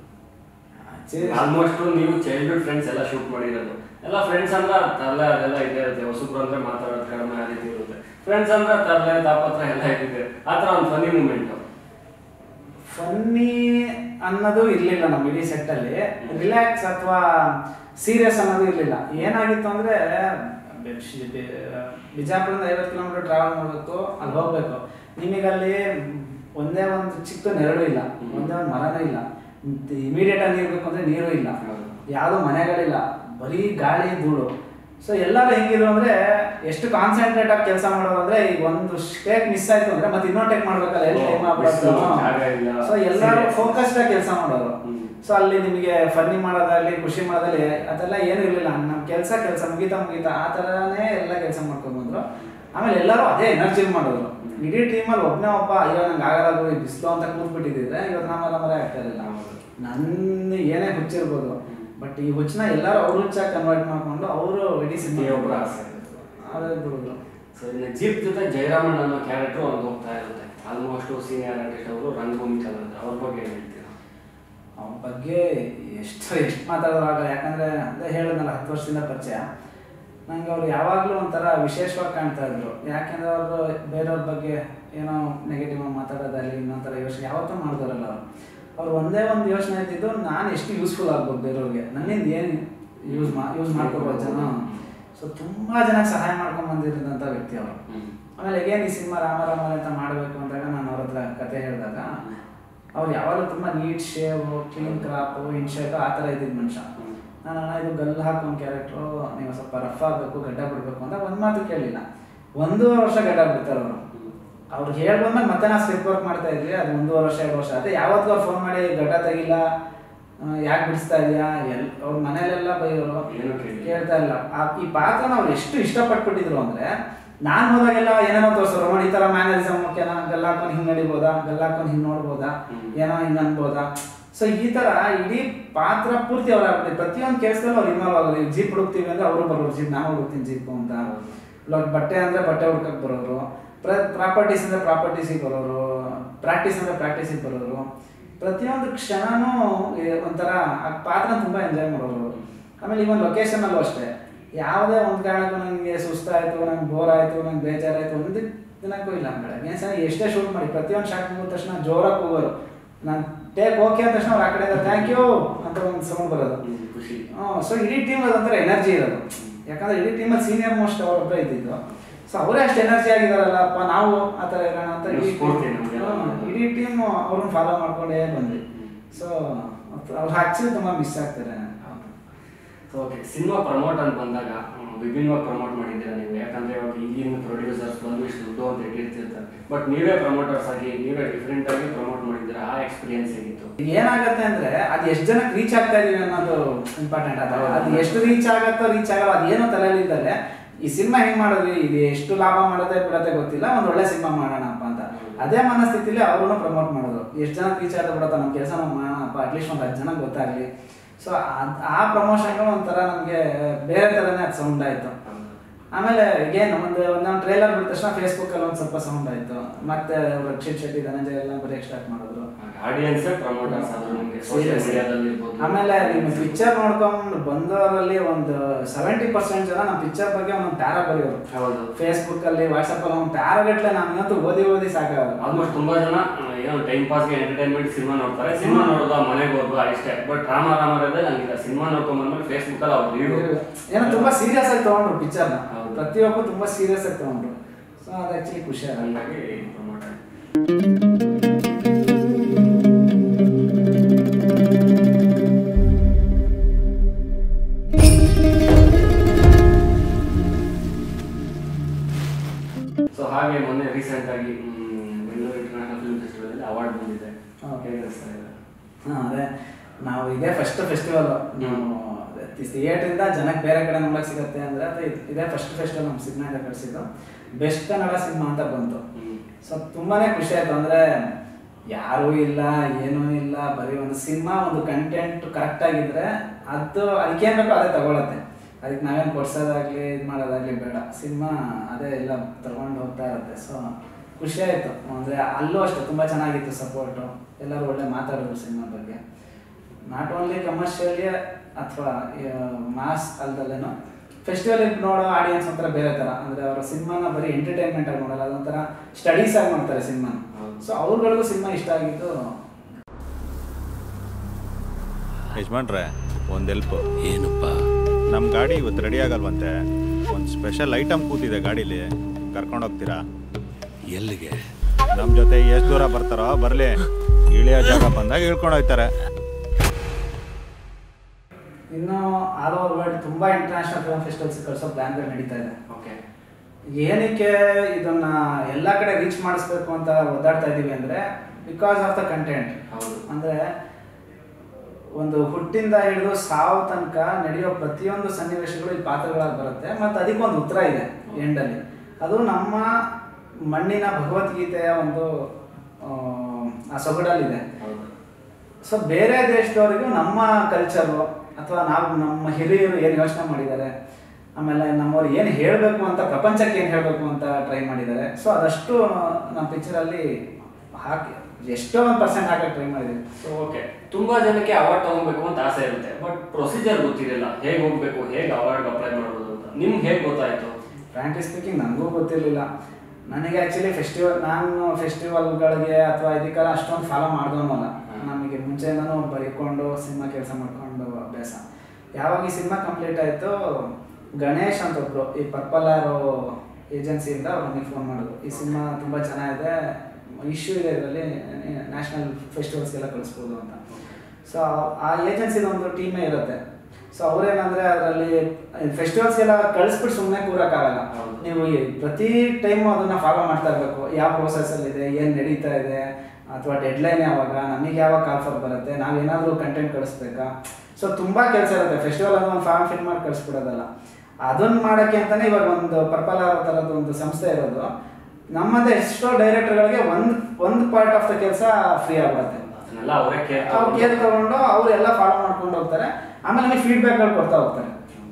ಆಲ್ಮೋಸ್ಟ್ ನೀವು ಚೈಲ್ಡ್ಹುಡ್ ಫ್ರೆಂಡ್ಸ್ ಎಲ್ಲ ಶೂಟ್ ಮಾಡಿರೋದು ಎಲ್ಲ ಫ್ರೆಂಡ್ಸ್ ಅಂದ್ರೆ ತರಲೆ ಅದೆಲ್ಲ ಇದ್ದೇ ಇರುತ್ತೆ ಹೊಸಬ್ರು ಅಂದ್ರೆ ಮಾತಾಡೋದು ಕಡಿಮೆ ಆ ರೀತಿ ಇರುತ್ತೆ ಫ್ರೆಂಡ್ಸ್ ಅಂದ್ರೆ ತರಲೆ ತಾಪತ್ರ ಎಲ್ಲ ಇದ್ದಿದೆ ಆ ಥರ ಒಂದು ಫನ್ನಿ ಮೂಮೆಂಟ್ ಫನ್ನಿ ಅನ್ನೋದು ಇರ್ಲಿಲ್ಲ ನಮ್ಮ ಇಡೀ ಸೆಟ್ ಅಲ್ಲಿ ರಿಲ್ಯಾಕ್ಸ್ ಅಥವಾ ಸೀರಿಯಸ್ ಅನ್ನೋದು ಇರ್ಲಿಲ್ಲ ಏನಾಗಿತ್ತು ಅಂದ್ರೆ ಬೆ- ಶಿ- ಬೆ- ಬಿಜಾಪುರದಿಂದ ಐವತ್ತು ಕಿಲೋಮೀಟರ್ ಟ್ರಾವೆಲ್ ಮಾಡಬೇಕು ಅಲ್ಲಿ ಹೋಗ್ಬೇಕು ನಿಮಗಲ್ಲಿ ಒಂದೇ ಒಂದು ಚಿಕ್ಕ ನೆರಳು ಇಲ್ಲ ಹ್ಮ್. ಒಂದೇ ಒಂದು ಮರನೂ ಇಲ್ಲ ಇಮಿಡಿಯೇಟ್ ಆಗಿ ನೀರು ಬೇಕು ಅಂದ್ರೆ ನೀರು ಇಲ್ಲ ಹೌದು. ಯಾವುದೋ ಮನೆಗಳಿಲ್ಲ ಬರೀ ಗಾಳಿ ಧೂಳು ಸೊ ಎಲ್ಲರೂ ಹೆಂಗಿದ್ರು ಅಂದ್ರೆ ಎಷ್ಟು ಕಾನ್ಸಂಟ್ರೇಟ್ ಆಗಿ ಕೆಲಸ ಮಾಡೋದು ಅಂದ್ರೆ ಈಗ ಒಂದು ಟೇಕ್ ಮಿಸ್ ಆಯ್ತು ಅಂದ್ರೆ ಮತ್ತೆ ಇನ್ನೊಂದು ಟೇಕ್ ಮಾಡ್ಬೇಕಲ್ಲ ಎಲ್ಲಿ ಟೈಮ್ ಬಿಸ್ಲು, ಜಾಗ ಇಲ್ಲ. ಸೊ ಎಲ್ಲರೂ Serious. ಫೋಕಸ್ಡ್ ಆಗಿ ಕೆಲಸ ಮಾಡೋರು ಹ್ಮ್. ಸೊ ಅಲ್ಲಿ ನಿಮಗೆ ಫನ್ನಿ ಮಾಡೋದಾಗ್ಲಿ ಖುಷಿ ಮಾಡೋದಾಗ್ಲಿ ಅದೆಲ್ಲ ಏನು ಇರಲಿಲ್ಲ ನಮ್ಮ ಕೆಲಸ ಕೆಲಸ ಮುಗಿತಾ ಮುಗಿತಾ ಆ ಥರನೇ ಎಲ್ಲ ಕೆಲಸ ಮಾಡ್ಕೊಂಡ್ ಬಂದ್ರು ಆಮೇಲೆ ಎಲ್ಲರೂ ಅದೇ ಎನರ್ಜಿ ಮಾಡಿದ್ರು ಇಡೀ ಟೀಮಲ್ಲಿ ಒಬ್ಬನೇ ಒಬ್ಬ ಅಯ್ಯೋ ನಂಗೆ ಆಗಲ್ಲ ಬಿಡಿ ಬಿಸಿಲು ಅಂತ ಕೂತ್ಬಿಟ್ಟಿದ್ರೆ ಇವತ್ತು ನಮ್ಮಲ್ಲ ಮರ ಆಗ್ತಾ ಇರಲಿಲ್ಲ ಹೌದು. ನನ್ನ ಏನೇ ಹುಚ್ಚಿರ್ಬೋದು ಬಟ್ ಈ ಹುಚ್ಚನ್ನ ಎಲ್ಲರೂ ಅವ್ರ ಹುಚ್ಚಾಗಿ ಕನ್ವರ್ಟ್ ಮಾಡ್ಕೊಂಡು ಅವರು ಇಡೀ ಸಿನಿಮಾ ಪ್ರತಿಯೊಬ್ಬರ ಆಸೆ. ಅದೇ ಬಿಡೋದು ಸೊ ಇನ್ನು ಜೀಪ್ ಜೊತೆ ಜಯರಾಮಣ್ಣ ಅನ್ನೋ ಕ್ಯಾರೆಕ್ಟರ್ ಒಂದು ಹೋಗ್ತಾ ಇರುತ್ತೆ ಆಲ್ಮೋಸ್ಟ್ ಸೀನಿಯರ್ ಆರ್ಟಿಸ್ಟ್ ಅವರು ರಂಗಭೂಮಿ ಕಲಾವಿದರು ಅವ್ರ ಬಗ್ಗೆ ಏನ್ ಹೇಳ್ತೀರಾ ಅವನ ಬಗ್ಗೆ ಎಷ್ಟು ಎಷ್ಟು ಮಾತಾಡೋದಾಗ ಯಾಕಂದ್ರೆ ಅದೇ ಹೇಳಿದ್ನಲ್ಲ ಹತ್ತು ವರ್ಷದಿಂದ ಪರಿಚಯ ನಂಗೆ ಅವ್ರು ಯಾವಾಗಲೂ ಒಂಥರ ವಿಶೇಷವಾಗಿ ಕಾಣ್ತಾ ಇದ್ರು ಯಾಕೆಂದ್ರೆ ಅವರು ಬೇರೆಯವ್ರ ಬಗ್ಗೆ ಏನೋ ನೆಗೆಟಿವ್ ಮಾತಾಡೋದಾಗಲಿ ಇನ್ನೊಂಥರ ಯೋಚನೆ ಯಾವತ್ತೂ ಮಾಡಿದಾರಲ್ಲ ಅವರು ಅವ್ರು ಒಂದೇ ಒಂದು ಯೋಚನೆ ಇದ್ದಿದ್ದು ನಾನು ಎಷ್ಟು ಯೂಸ್ಫುಲ್ ಆಗ್ಬೋದು ಬೇರೆಯವ್ರಿಗೆ ನನ್ನಿಂದ ಏನು ಯೂಸ್ ಮಾ ಯೂಸ್ ಮಾಡ್ಕೋಬೋದು ಜನ ಸೊ ತುಂಬ ಜನಕ್ಕೆ ಸಹಾಯ ಮಾಡ್ಕೊಂಡು ಬಂದಿರೋದಂಥ ವ್ಯಕ್ತಿ ಅವರು ಆಮೇಲೆ ಏನ್ ಈ ಸಿನಿಮಾ ರಾಮ ರಾಮ ಅಂತ ಮಾಡಬೇಕು ಅಂದಾಗ ನಾನು ಅವ್ರ ಹತ್ರ ಕತೆ ಹೇಳಿದಾಗ ಅವ್ರು ಯಾವಾಗಲೂ ತುಂಬ neat shave clean crop in shape ಆ ಥರ ಇದ್ದಿದ್ದು ಮನುಷ್ಯ ನಾನು ಅಣ್ಣ ಇದು ಗಲ್ಲು ಹಾಕೋ ಒಂದು ಕ್ಯಾರೆಕ್ಟ್ರು ನೀವು ಸ್ವಲ್ಪ ರಫ್ ಆಗಬೇಕು ಗಡ್ಡ ಬಿಡಬೇಕು ಅಂತ ಒಂದು ಮಾತು ಕೇಳಲಿಲ್ಲ ಒಂದೂವರೆ ವರ್ಷ ಗಡ್ಡ ಬಿಡ್ತಾರೆ ಅವರು ಅವ್ರು ಹೇಳ್ಬಂದ್ಮೇಲೆ ಮತ್ತೆ ನಾವು ಸ್ಕ್ರಿಪ್ಟ್ ವರ್ಕ್ ಮಾಡ್ತಾ ಇದ್ವಿ ಅದು ಒಂದೂವರೆ ವರ್ಷ ಎರಡು ವರ್ಷ ಅದೇ ಯಾವತ್ತೂ ಅವ್ರು ಫೋನ್ ಮಾಡಿ ಗಡ್ಡ ತೆಗಿಲ್ಲ ಯಾಕೆ ಬಿಡಿಸ್ತಾ ಇದೆಯಾ ಎಲ್ ಅವ್ರ ಮನೇಲೆಲ್ಲ ಬೈಯೋರು ಏನೂ ಕೇಳಿಲ್ಲ. ಕೇಳ್ತಾ ಇಲ್ಲ ಆ ಈ ಪಾತ್ರನ ಅವ್ರು ಎಷ್ಟು ಇಷ್ಟಪಟ್ಬಿಟ್ಟಿದ್ರು ಅಂದ್ರೆ ನಾನು ಹೋದಾಗೆಲ್ಲ ಏನೇನೋ ತೋರಿಸೋರು ನೋಡಿ ಈ ತರ ಮ್ಯಾನರಿಸಮ್ ಓಕೆನಾ ಗಲ್ಲ ಹಾಕೊಂಡು ಹಿಂಗ್ ನಡಿಬೋದಾ ಗಲ್ಲ ಹಾಕೊಂಡು ಹಿಂಗ್ ನೋಡ್ಬೋದಾ ಹ್ಮ್. ಏನೋ ಹಿಂಗ್ ಅನ್ಬೋದಾ ಸೊ ಈ ತರ ಇಡೀ ಪಾತ್ರ ಪೂರ್ತಿ ಅವ್ರ ಆಗ್ಬಿಟ್ಟು ಪ್ರತಿಯೊಂದು ಕೆಲಸದಲ್ಲೂ ಅವ್ರು ಇನ್ವಾಲ್ವ್ ಆಗೋದು ಈಗ ಜೀಪ್ ಹುಡುಕ್ತೀವಿ ಅಂದ್ರೆ ಅವರು ಬರೋರು ಜೀಪ್ ನಾನು ಹುಡುಕ್ತೀನಿ ಜೀಪ್ ಅಂತ ಇವಾಗ ಬಟ್ಟೆ ಅಂದ್ರೆ ಬಟ್ಟೆ ಹುಡ್ಕಕ್ ಬರೋರು ಪ್ರ ಪ್ರಾಪರ್ಟೀಸ್ ಅಂದರೆ ಪ್ರಾಪರ್ಟೀಸಿಗೆ ಬರೋರು ಪ್ರಾಕ್ಟೀಸ್ ಅಂದರೆ ಪ್ರಾಕ್ಟೀಸಿಗೆ ಬರೋರು ಪ್ರತಿಯೊಂದು ಕ್ಷಣನೂ ಏ- ಒಂಥರ ಆ ಪಾತ್ರ ತುಂಬ ಎಂಜಾಯ್ ಮಾಡೋರು ಆಮೇಲೆ ಇವನ್ ಲೊಕೇಶನಲ್ಲೂ ಅಷ್ಟೇ ಯಾವುದೇ ಒಂದು ಕಾರಣಕ್ಕೂ ನನಗೆ ಸುಸ್ತಾಯಿತು ನಂಗೆ ಬೋರ್ ಆಯಿತು ನಂಗೆ ಬೇಜಾರಾಯಿತು ಒಂದು ದಿನಕ್ಕೂ ಇಲ್ಲ ಬೆಳಗ್ಗೆ ಸಹ ಎಷ್ಟೇ ಶೂಟ್ ಮಾಡಿ ಪ್ರತಿಯೊಂದು ಶಾಟ್ ಮುಗಿದ ತಕ್ಷಣ ಜೋರಾಗಿ ಹೋಗೋರು ನಾನು ಟೇಕ್ ಓಕೆ ಅಂದ ತಕ್ಷಣ ಅವ್ರು ಆ ಕಡೆಯಿಂದ ಥ್ಯಾಂಕ್ ಯು ಅಂತ ಒಂದು ಸೌಂಡ್ ಬರೋದು ಹ್ಮ್, ಖುಷಿ ಸೊ ಇಡೀ ಟೀಮ್ ಅದೊಂಥರ ಎನರ್ಜಿ ಇರೋದು ಯಾಕಂದ್ರೆ ಇಡೀ ಟೀಮಲ್ಲಿ ಸೀನಿಯರ್ ಮೋಸ್ಟ್ ಅವರೊಬ್ಬರೇ ಇದ್ದಿದ್ದು ಸೊ ಅವರೇ ಅಷ್ಟು ಎನರ್ಜಿ ಆಗಿದಾರಲ್ಲಪ್ಪ ನಾವು ಆ ಥರ ಇರೋಣ ಅಂತ ಇಡೀ ಸ್ಫೂರ್ತಿ ನಮ್ಗೆಲ್ಲ. ಹ್ಮ್, ಇಡೀ ಟೀಮ್ ಅವ್ರನ್ನ ಫಾಲೋ ಮಾಡ್ಕೊಂಡೇ ಬಂದ್ವಿ ಸೊ ಅವ್ರು ಆಕ್ಚುಲಿ ತುಂಬ ಮಿಸ್ ಆಗ್ತಾರೆ ಸೊ ಓಕೆ ಸಿನಿಮಾ ಪ್ರಮೋಟ್ ಅಂತ ಬಂದಾಗ ಹ್ಮ್, ವಿಭಿನ್ನವಾಗಿ ಪ್ರಮೋಟ್ ಮಾಡಿದ್ದೀರಾ ನೀವು ಯಾಕಂದ್ರೆ ಇವಾಗ ಈಗಿನ ಪ್ರೊಡ್ಯೂಸರ್ಸ್ ಬಂದು ಇಷ್ಟು ದುಡ್ಡು ಅಂತ ಇಟ್ಟಿರ್ತಿರ್ತಾರೆ ಬಟ್ ನೀವೇ ಪ್ರಮೋಟರ್ಸ್ ಆಗಿ ನೀವೇ ಡಿಫ್ರೆಂಟ್ ಆಗಿ ಪ್ರಮೋಟ್ ಮಾಡಿದ್ದೀರಾ ಆ ಎಕ್ಸ್ಪೀರಿಯನ್ಸ್ ಹೇಗಿತ್ತು ಈಗ ಏನಾಗತ್ತೆ ಅಂದ್ರೆ ಅದು ಎಷ್ಟು ಜನಕ್ಕೆ ರೀಚ್ ಆಗ್ತಾ ಇದೀವಿ ಅನ್ನೋದು ಇಂಪಾರ್ಟೆಂಟ್ ಅದ ಅದು ಎಷ್ಟು ರೀಚ್ ಆಗತ್ತೋ ರೀಚ್ ಆಗಲ್ಲ ಅದೇನೋ ತಲೆಯಲ್ಲಿ ಇದ್ದರೆ ಈ ಸಿನಿಮಾ ಹೆಂಗ್ ಮಾಡಿದ್ವಿ ಇದು ಎಷ್ಟು ಲಾಭ ಮಾಡುತ್ತೆ ಬಿಡತ್ತೆ ಗೊತ್ತಿಲ್ಲ ಒಂದ್ ಒಳ್ಳೆ ಸಿನಿಮಾ ಮಾಡೋಣಪ್ಪ ಅಂತ ಅದೇ ಮನಸ್ಥಿತಿಲಿ ಅವ್ರನ್ನ ಪ್ರಮೋಟ್ ಮಾಡೋದು ಎಷ್ಟು ಜನ ರೀಚ್ ಆದ ಬಿಡತ್ತ ನಮ್ಮ ಕೆಲಸ ನಾವು ಮಾಡೋಣಪ್ಪ ಅಟ್ಲೀಸ್ಟ್ ಒಂದು ಹತ್ತು ಜನಕ್ಕೆ ಗೊತ್ತಾಗ್ಲಿ ಸೊ ಆ ಪ್ರಮೋಷನ್ಗಳು ಒಂಥರ ನಮಗೆ ಬೇರೆ ಥರನೇ ಅದು ಸೌಂಡ್ ಆಯಿತು ಆಮೇಲೆ ಏನು ಒಂದು ಒಂದು ಟ್ರೇಲರ್ ಬಿಟ್ಟ ತಕ್ಷಣ ಫೇಸ್ಬುಕ್ಕಲ್ಲಿ ಒಂದು ಸ್ವಲ್ಪ ಸೌಂಡ್ ಆಯಿತು ಮತ್ತೆ ರಕ್ಷಿತ್ ಶೆಟ್ಟಿ ಧನಂಜಯ ಎಲ್ಲ ಬರೆಯಕ್ಕೆ ಸ್ಟಾರ್ಟ್ ಮಾಡಿದ್ರು ಆಡಿಯನ್ಸ್ ಪ್ರಮೋಟರ್ಸ್ ಆದ್ರು ನಮಗೆ ಸೋಷಿಯಲ್ Serious. ಮೀಡಿಯಾದಲ್ಲಿ ಇರ್ಬೋದು ಆಮೇಲೆ ನಿಮ್ಮ ಪಿಕ್ಚರ್ ನೋಡ್ಕೊಂಡು ಬಂದವರಲ್ಲಿ ಒಂದು ಸೆವೆಂಟಿ ಪರ್ಸೆಂಟ್ ಜನ ನಮ್ಮ ಪಿಕ್ಚರ್ ಬಗ್ಗೆ ಒಂದೊಂದು ಪ್ಯಾರ ಬರೆಯೋರು ಹೌದು ಫೇಸ್ಬುಕ್ ಅಲ್ಲಿ ವಾಟ್ಸಪ್ ಅಲ್ಲಿ ಒಂದು ಪ್ಯಾರಾಗಟ್ಲೆ ನಾನು ಇವತ್ತು ಓದಿ ಓದಿ ಸಾಕಾಗಲ್ಲ ಆಲ್ಮೋಸ್ಟ್ ತುಂಬಾ ಜನ ಆ, ಏನೋ ಟೈಮ್ ಪಾಸ್ಗೆ ಎಂಟರ್ಟೈನ್ಮೆಂಟ್ ಸಿನಿಮಾ ನೋಡ್ತಾರೆ ಸಿನಿಮಾ ನೋಡೋದು ಮನೆಗೆ ಹೋಗೋದು ಅಷ್ಟೇ ಬಟ್ ರಾಮ ರಾಮ ಇರೋದೇ ನಂಗಿಲ್ಲ ಸಿನಿಮಾ ನೋಡ್ಕೊಂಡ್ ಬಂದ್ಮೇಲೆ ಫೇಸ್ಬುಕ್ ಅಲ್ಲಿ ಅವ್ರು ರಿವ್ಯೂ ಏನೋ ತುಂಬಾ ಸೀರಿಯಸ್ ಆಗಿ ತಗೊಂಡ್ರು ಪಿಕ್ಚರ್ನ ಹೌದು. ಪ್ರತಿಯೊಬ್ಬರು ತುಂಬಾ ಸೀರಿಯಸ್ ಆಗಿ ತಗೊಂಡ್ರು ಸೊ ಅದು ಆಕ್ಚುಲಿ ಖುಷಿ ಆಗುತ್ತೆ ಹಂಗಾಗಿ ಪ್ರಮೋಟ್ ಆಯ್ತು ಸೊ ಹಾಗೆ ಮೊನ್ನೆ ರೀಸೆಂಟ್ ಆಗಿ ಮ್, ಬೆಂಗಳೂರು ಇಂಟರ್ನ್ಯಾಷನಲ್ ಫಿಲ್ಮ್ ಫೆಸ್ಟಿವಲ್ ಅಲ್ಲಿ ಅವಾರ್ಡ್ ಬಂದಿದೆ Okay. ಹೇಗೆ ಅನಿಸ್ತಾ ಇದೆ ಹಾ, ಅದೇ ನಾವು ಇದೇ ಫಸ್ಟ್ ಫೆಸ್ಟಿವಲ್ ನಾವು ಥಿಯೇಟ್ರಿಂದ ಜನಕ್ಕೆ ಬೇರೆ ಕಡೆ ನೋಡಕ್ ಸಿಗುತ್ತೆ ಅಂದ್ರೆ ಅದು ಇದ್- ಇದೇ ಫಸ್ಟ್ ಫೆಸ್ಟಿವಲ್ ನಮ್ಮ ಸಿನಿಮಾಯಿಂದ ಕಳಿಸಿದ್ದು ಬೆಸ್ಟ್ ಕನ್ನಡ ಸಿನಿಮಾ ಅಂತ ಬಂತು ಹ್ಮ್. ಸೊ ತುಂಬಾನೇ ಖುಷಿ ಆಯ್ತು ಅಂದ್ರೆ ಯಾರೂ ಇಲ್ಲ ಏನೂ ಇಲ್ಲ ಬರೀ ಒಂದು ಸಿನಿಮಾ ಒಂದು ಕಂಟೆಂಟ್ ಕರೆಕ್ಟ್ ಆಗಿದ್ರೆ ಅದು ಅದಕ್ಕೆ ಏನ್ ಬೇಕೋ ಅದೇ ತಗೊಳತ್ತೆ ಅದಕ್ಕೆ ನಾವೇನು ಕೊಡ್ಸೋದಾಗ್ಲಿ ಇದು ಮಾಡೋದಾಗ್ಲಿ ಬೇಡ ಸಿನಿಮಾ ಅದೇ ಎಲ್ಲ ತಗೊಂಡು ಹೋಗ್ತಾ ಇರುತ್ತೆ ಸೊ ಖುಷಿ ಆಯ್ತು ಅಂದ್ರೆ ಅಲ್ಲೂ ಅಷ್ಟೇ ತುಂಬಾ ಚೆನ್ನಾಗಿತ್ತು ಸಪೋರ್ಟು ಎಲ್ಲರೂ ಒಳ್ಳೆ ಮಾತಾಡಿದ್ರು ಸಿನಿಮಾ ಬಗ್ಗೆ ನಾಟ್ ಓನ್ಲಿ ಕಮರ್ಷಿಯಲಿ ಅಥವಾ ಮಾಸ್ ಅಲ್ದಲ್ಲೇನೋ ಫೆಸ್ಟಿವಲ್ ನೋಡೋ ಆಡಿಯನ್ಸ್ ಒಂಥರ ಬೇರೆ ಥರ ಅಂದರೆ ಅವರ ಸಿನಿಮಾನ ಬರೀ ಎಂಟರ್ಟೈನ್ಮೆಂಟ್ ಆಗಿ ನೋಡಲ್ಲ ಅದೊಂಥರ ಸ್ಟಡೀಸ್ ಆಗಿ ನೋಡ್ತಾರೆ ಸಿನಿಮಾನ ಹೌದು. ಸೊ ಅವ್ರಗಳಿಗೂ ಸಿನಿಮಾ ಇಷ್ಟ ಆಗಿದ್ದು ಯಜಮಾನ್ರೆ ಒಂದು ಹೆಲ್ಪ್ ಏನಪ್ಪ ನಮ್ಮ ಗಾಡಿ ಇವತ್ತು ರೆಡಿ ಆಗಲ್ವಂತೆ ಒಂದು ಸ್ಪೆಷಲ್ ಐಟಮ್ ಕೂತಿದೆ ಗಾಡೀಲಿ ಕರ್ಕೊಂಡು ಹೋಗ್ತೀರಾ ಎಲ್ಲಿಗೆ ನಮ್ಮ ಜೊತೆ ಎಷ್ಟು ದೂರ ಬರ್ತಾರೋ ಬರಲಿ ಇಳಿಯೋ ಜಾಗ ಬಂದಾಗ ಇಳ್ಕೊಂಡು ಹೋಗ್ತಾರೆ ಇನ್ನು ಆಲ್ ಓವರ್ ವರ್ಲ್ಡ್ ತುಂಬ ಇಂಟರ್ನ್ಯಾಷನಲ್ ಫಿಲ್ಮ್ ಫೆಸ್ಟಿವಲ್ಸ್ ಕಳಿಸೋ ಪ್ಲ್ಯಾನ್ಗಳು ನಡೀತಾ ಇದೆ ಓಕೆ ಏನಕ್ಕೆ ಇದನ್ನ ಎಲ್ಲ ಕಡೆ ರೀಚ್ ಮಾಡಿಸ್ಬೇಕು ಅಂತ ಒದ್ದಾಡ್ತಾ ಇದೀವಿ ಅಂದ್ರೆ ಬಿಕಾಸ್ ಆಫ್ ದ ಕಂಟೆಂಟ್ ಹೌದು ಅಂದ್ರೆ ಒಂದು ಹುಟ್ಟಿಂದ ಹಿಡಿದು ಸಾವು ತನಕ ನಡೆಯೋ ಪ್ರತಿಯೊಂದು ಸನ್ನಿವೇಶಗಳು ಇಲ್ಲಿ ಪಾತ್ರಗಳಾಗಿ ಬರುತ್ತೆ ಮತ್ತು ಅದಕ್ಕೊಂದು ಉತ್ತರ ಇದೆ ಎಂಡಲ್ಲಿ ಅದು ನಮ್ಮ ಮಣ್ಣಿನ ಭಗವದ್ಗೀತೆಯ ಒಂದು ಆ, ಆ ಸೊಗಡಲ್ಲಿದೆ ಹೌದು ಸೊ ಬೇರೆ ದೇಶದವರಿಗೂ ನಮ್ಮ ಕಲ್ಚರು ಅಥವಾ ನಾವು ನಮ್ಮ ಹಿರಿಯರು ಏನು ಯೋಚನೆ ಮಾಡಿದ್ದಾರೆ ಆಮೇಲೆ ನಮ್ಮವ್ರು ಏನು ಹೇಳಬೇಕು ಅಂತ ಪ್ರಪಂಚಕ್ಕೆ ಏನು ಹೇಳಬೇಕು ಅಂತ ಟ್ರೈ ಮಾಡಿದ್ದಾರೆ ಸೊ ಅದಷ್ಟು ನಮ್ಮ ಪಿಕ್ಚರಲ್ಲಿ ಹಾಕಿ ಎಷ್ಟೋ ಒಂದು ಪರ್ಸೆಂಟ್ ಹಾಕಕ್ಕೆ ಟ್ರೈ ಮಾಡಿದ್ದೀವಿ ಸೊ ಓಕೆ ತುಂಬಾ ಜನಕ್ಕೆ ಅವಾರ್ಡ್ ತಗೋಬೇಕು ಅಂತ ಆಸೆ ಇರುತ್ತೆ ಬಟ್ ಪ್ರೊಸೀಜರ್ ಗೊತ್ತಿರಲಿಲ್ಲ ಹೇಗೆ ಹೋಗ್ಬೇಕು ಹೇಗೆ ಅವಾರ್ಡ್ ಅಪ್ಲೈ ಮಾಡೋದು ಅಂತ ನಿಮ್ಗೆ ಹೇಗೆ ಗೊತ್ತಾಯ್ತು ಫ್ರಾಂಕ್ಲಿ ಸ್ಪೀಕಿಂಗ್ ನನಗೂ ಗೊತ್ತಿರಲಿಲ್ಲ ನನಗೆ ಆ್ಯಕ್ಚುಲಿ ಫೆಸ್ಟಿವಲ್ ನಾನು ಫೆಸ್ಟಿವಲ್ಗಳಿಗೆ ಅಥವಾ ಇದಕ್ಕೆಲ್ಲ ಅಷ್ಟೊಂದು ಫಾಲೋ ಮಾಡಿದವನು ಅಲ್ಲ ನಮಗೆ ಮುಂಚೆಯಿಂದನೂ ಬರೀಕೊಂಡು ಸಿನಿಮಾ ಕೆಲಸ ಮಾಡ್ಕೊಂಡು ಅಭ್ಯಾಸ ಯಾವಾಗ ಈ ಸಿನಿಮಾ ಕಂಪ್ಲೀಟ್ ಆಯಿತು ಗಣೇಶ್ ಅಂತ ಒಬ್ರು ಈ ಪರ್ಪಲ್ ಆರೋ ಏಜೆನ್ಸಿಯಿಂದ ಅವ್ರು ನನಗೆ ಫೋನ್ ಮಾಡಿದ್ರು ಈ ಸಿನಿಮಾ ತುಂಬ ಚೆನ್ನಾಗಿದೆ ಇಶ್ಯೂ ಇದೆ ಇದರಲ್ಲಿ ನ್ಯಾಷನಲ್ ಫೆಸ್ಟಿವಲ್ಸ್ಗೆಲ್ಲ ಕಳಿಸ್ಬೋದು ಅಂತ ಸೊ ಆ ಏಜೆನ್ಸಿದ ಒಂದು ಟೀಮೇ ಇರುತ್ತೆ ಸೊ ಅವ್ರೇನಂದ್ರೆ ಅದರಲ್ಲಿ ಫೆಸ್ಟಿವಲ್ಸ್ಗೆಲ್ಲ ಕಳಿಸ್ಬಿಟ್ಟು ಸುಮ್ಮನೆ ಕೂರಕ್ಕಾಗಲ್ಲ ಹೌದು. ನೀವು ಈ ಪ್ರತಿ ಟೈಮು ಅದನ್ನ ಫಾಲೋ ಮಾಡ್ತಾ ಇರಬೇಕು ಯಾವ ಪ್ರೋಸೆಸ್ಸಲ್ಲಿ ಇದೆ ಏನು ನಡೀತಾ ಇದೆ ಅಥವಾ ಡೆಡ್ಲೈನ್ ಯಾವಾಗ ನಮಗೆ ಯಾವಾಗ ಕಾಲ್ಫರ್ ಬರುತ್ತೆ ನಾವೇನಾದರೂ ಕಂಟೆಂಟ್ ಕಳಿಸ್ಬೇಕಾ ಸೊ ತುಂಬ ಕೆಲಸ ಇರುತ್ತೆ ಫೆಸ್ಟಿವಲ್ ಅಂದ್ರೆ ಒಂದು ಫಾರ್ಮ್ ಫಿಲ್ ಮಾಡಿ ಕಳಿಸ್ಬಿಡೋದಲ್ಲ ಅದನ್ನ ಮಾಡೋಕ್ಕೆ ಅಂತಾನೆ ಇವಾಗ ಒಂದು ಪರ್ಪಲ್ ಆಗೋ ಥರದ್ದು ಒಂದು ಸಂಸ್ಥೆ ಇರೋದು ನಮ್ಮದೇ ಎಷ್ಟೋ ಡೈರೆಕ್ಟರ್ಗಳಿಗೆ ಒಂದು ಒಂದು ಪಾರ್ಟ್ ಆಫ್ ದ ಕೆಲಸ ಫ್ರೀ ಆಗ್ಬಿಡುತ್ತೆ ಅದನ್ನೆಲ್ಲ ಅವರೇ ಕೇರ್ ಅವ್ರು ಕೇರ್ ತಗೊಂಡು ಅವ್ರು ಎಲ್ಲ ಫಾಲೋ ಮಾಡ್ಕೊಂಡು ಹೋಗ್ತಾರೆ ಆಮೇಲೆ ನಮಗೆ ಫೀಡ್ಬ್ಯಾಕ್ಗಳು ಕೊಡ್ತಾ ಹೋಗ್ತಾರೆ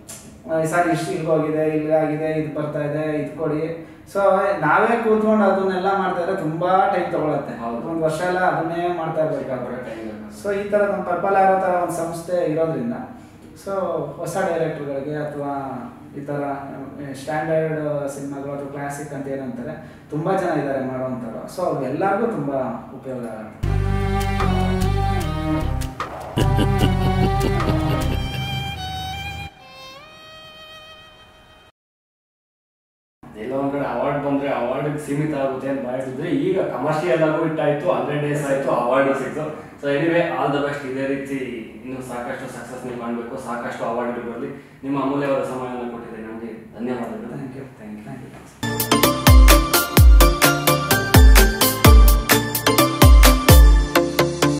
ಸರ್ ಇಷ್ಟು ಇಲ್ಗೋಗಿದೆ ಇಲ್ಲಾಗಿದೆ ಇದು ಬರ್ತಾ ಇದೆ ಇದು ಕೊಡಿ ಸೊ ನಾವೇ ಕೂತ್ಕೊಂಡು ಅದನ್ನೆಲ್ಲ ಮಾಡ್ತಾ ಇದ್ರೆ ತುಂಬಾ ಟೈಮ್ ತಗೊಳತ್ತೆ ಹೌದು. ಒಂದು ವರ್ಷ ಎಲ್ಲ ಅದನ್ನೇ ಮಾಡ್ತಾ ಇರ್ಬೇಕಾಗ್ತದೆ time ಬೇಕು. ಸೊ ಈ ಥರ ನಮ್ಮ ಪರ್ಪಲ್ ಆರೋ ಥರ ಒಂದು ಸಂಸ್ಥೆ ಇರೋದ್ರಿಂದ ಸೊ ಹೊಸ ಡೈರೆಕ್ಟರ್ಗಳಿಗೆ ಅಥವಾ ಈ ಥರ ಸ್ಟ್ಯಾಂಡರ್ಡ್ ಸಿನಿಮಾಗಳು ಅಥವಾ ಕ್ಲಾಸಿಕ್ ಅಂತ ಏನಂತಾರೆ ತುಂಬ ಜನ ಇದ್ದಾರೆ ಮಾಡೋವಂಥವ್ರು ಸೊ ಅವ್ರಿಗೆಲ್ಲರಿಗೂ ತುಂಬ ಉಪಯೋಗ ಆಗುತ್ತೆ ಎಲ್ಲೋ ಒಂದ್ ಕಡೆ ಅವಾರ್ಡ್ ಬಂದ್ರೆ ಅವಾರ್ಡ್ ಸೀಮಿತ ಆಗುತ್ತೆ ಅಂತ ಮಾಡಿದ್ರೆ ಈಗ ಕಮರ್ಷಿಯಲ್ ಆಗು ಇಟ್ಟಾಯ್ತು ಹಂಡ್ರೆಡ್ ಡೇಸ್ ಆಯ್ತು ಅವಾರ್ಡ್ ಸಿಕ್ತು so anyway all the best ಇದೇ ರೀತಿ ಇನ್ನು ಸಾಕಷ್ಟು ಸಕ್ಸಸ್ ನೀವು ಕಾಣಬೇಕು ಸಾಕಷ್ಟು ಅವಾರ್ಡ್ ಬರಲಿ ನಿಮ್ಮ ಅಮೂಲ್ಯವಾದ ಸಮಯವನ್ನು ಕೊಟ್ಟಿದೆ ನಮಗೆ ಧನ್ಯವಾದಗಳು thank you thank you thank you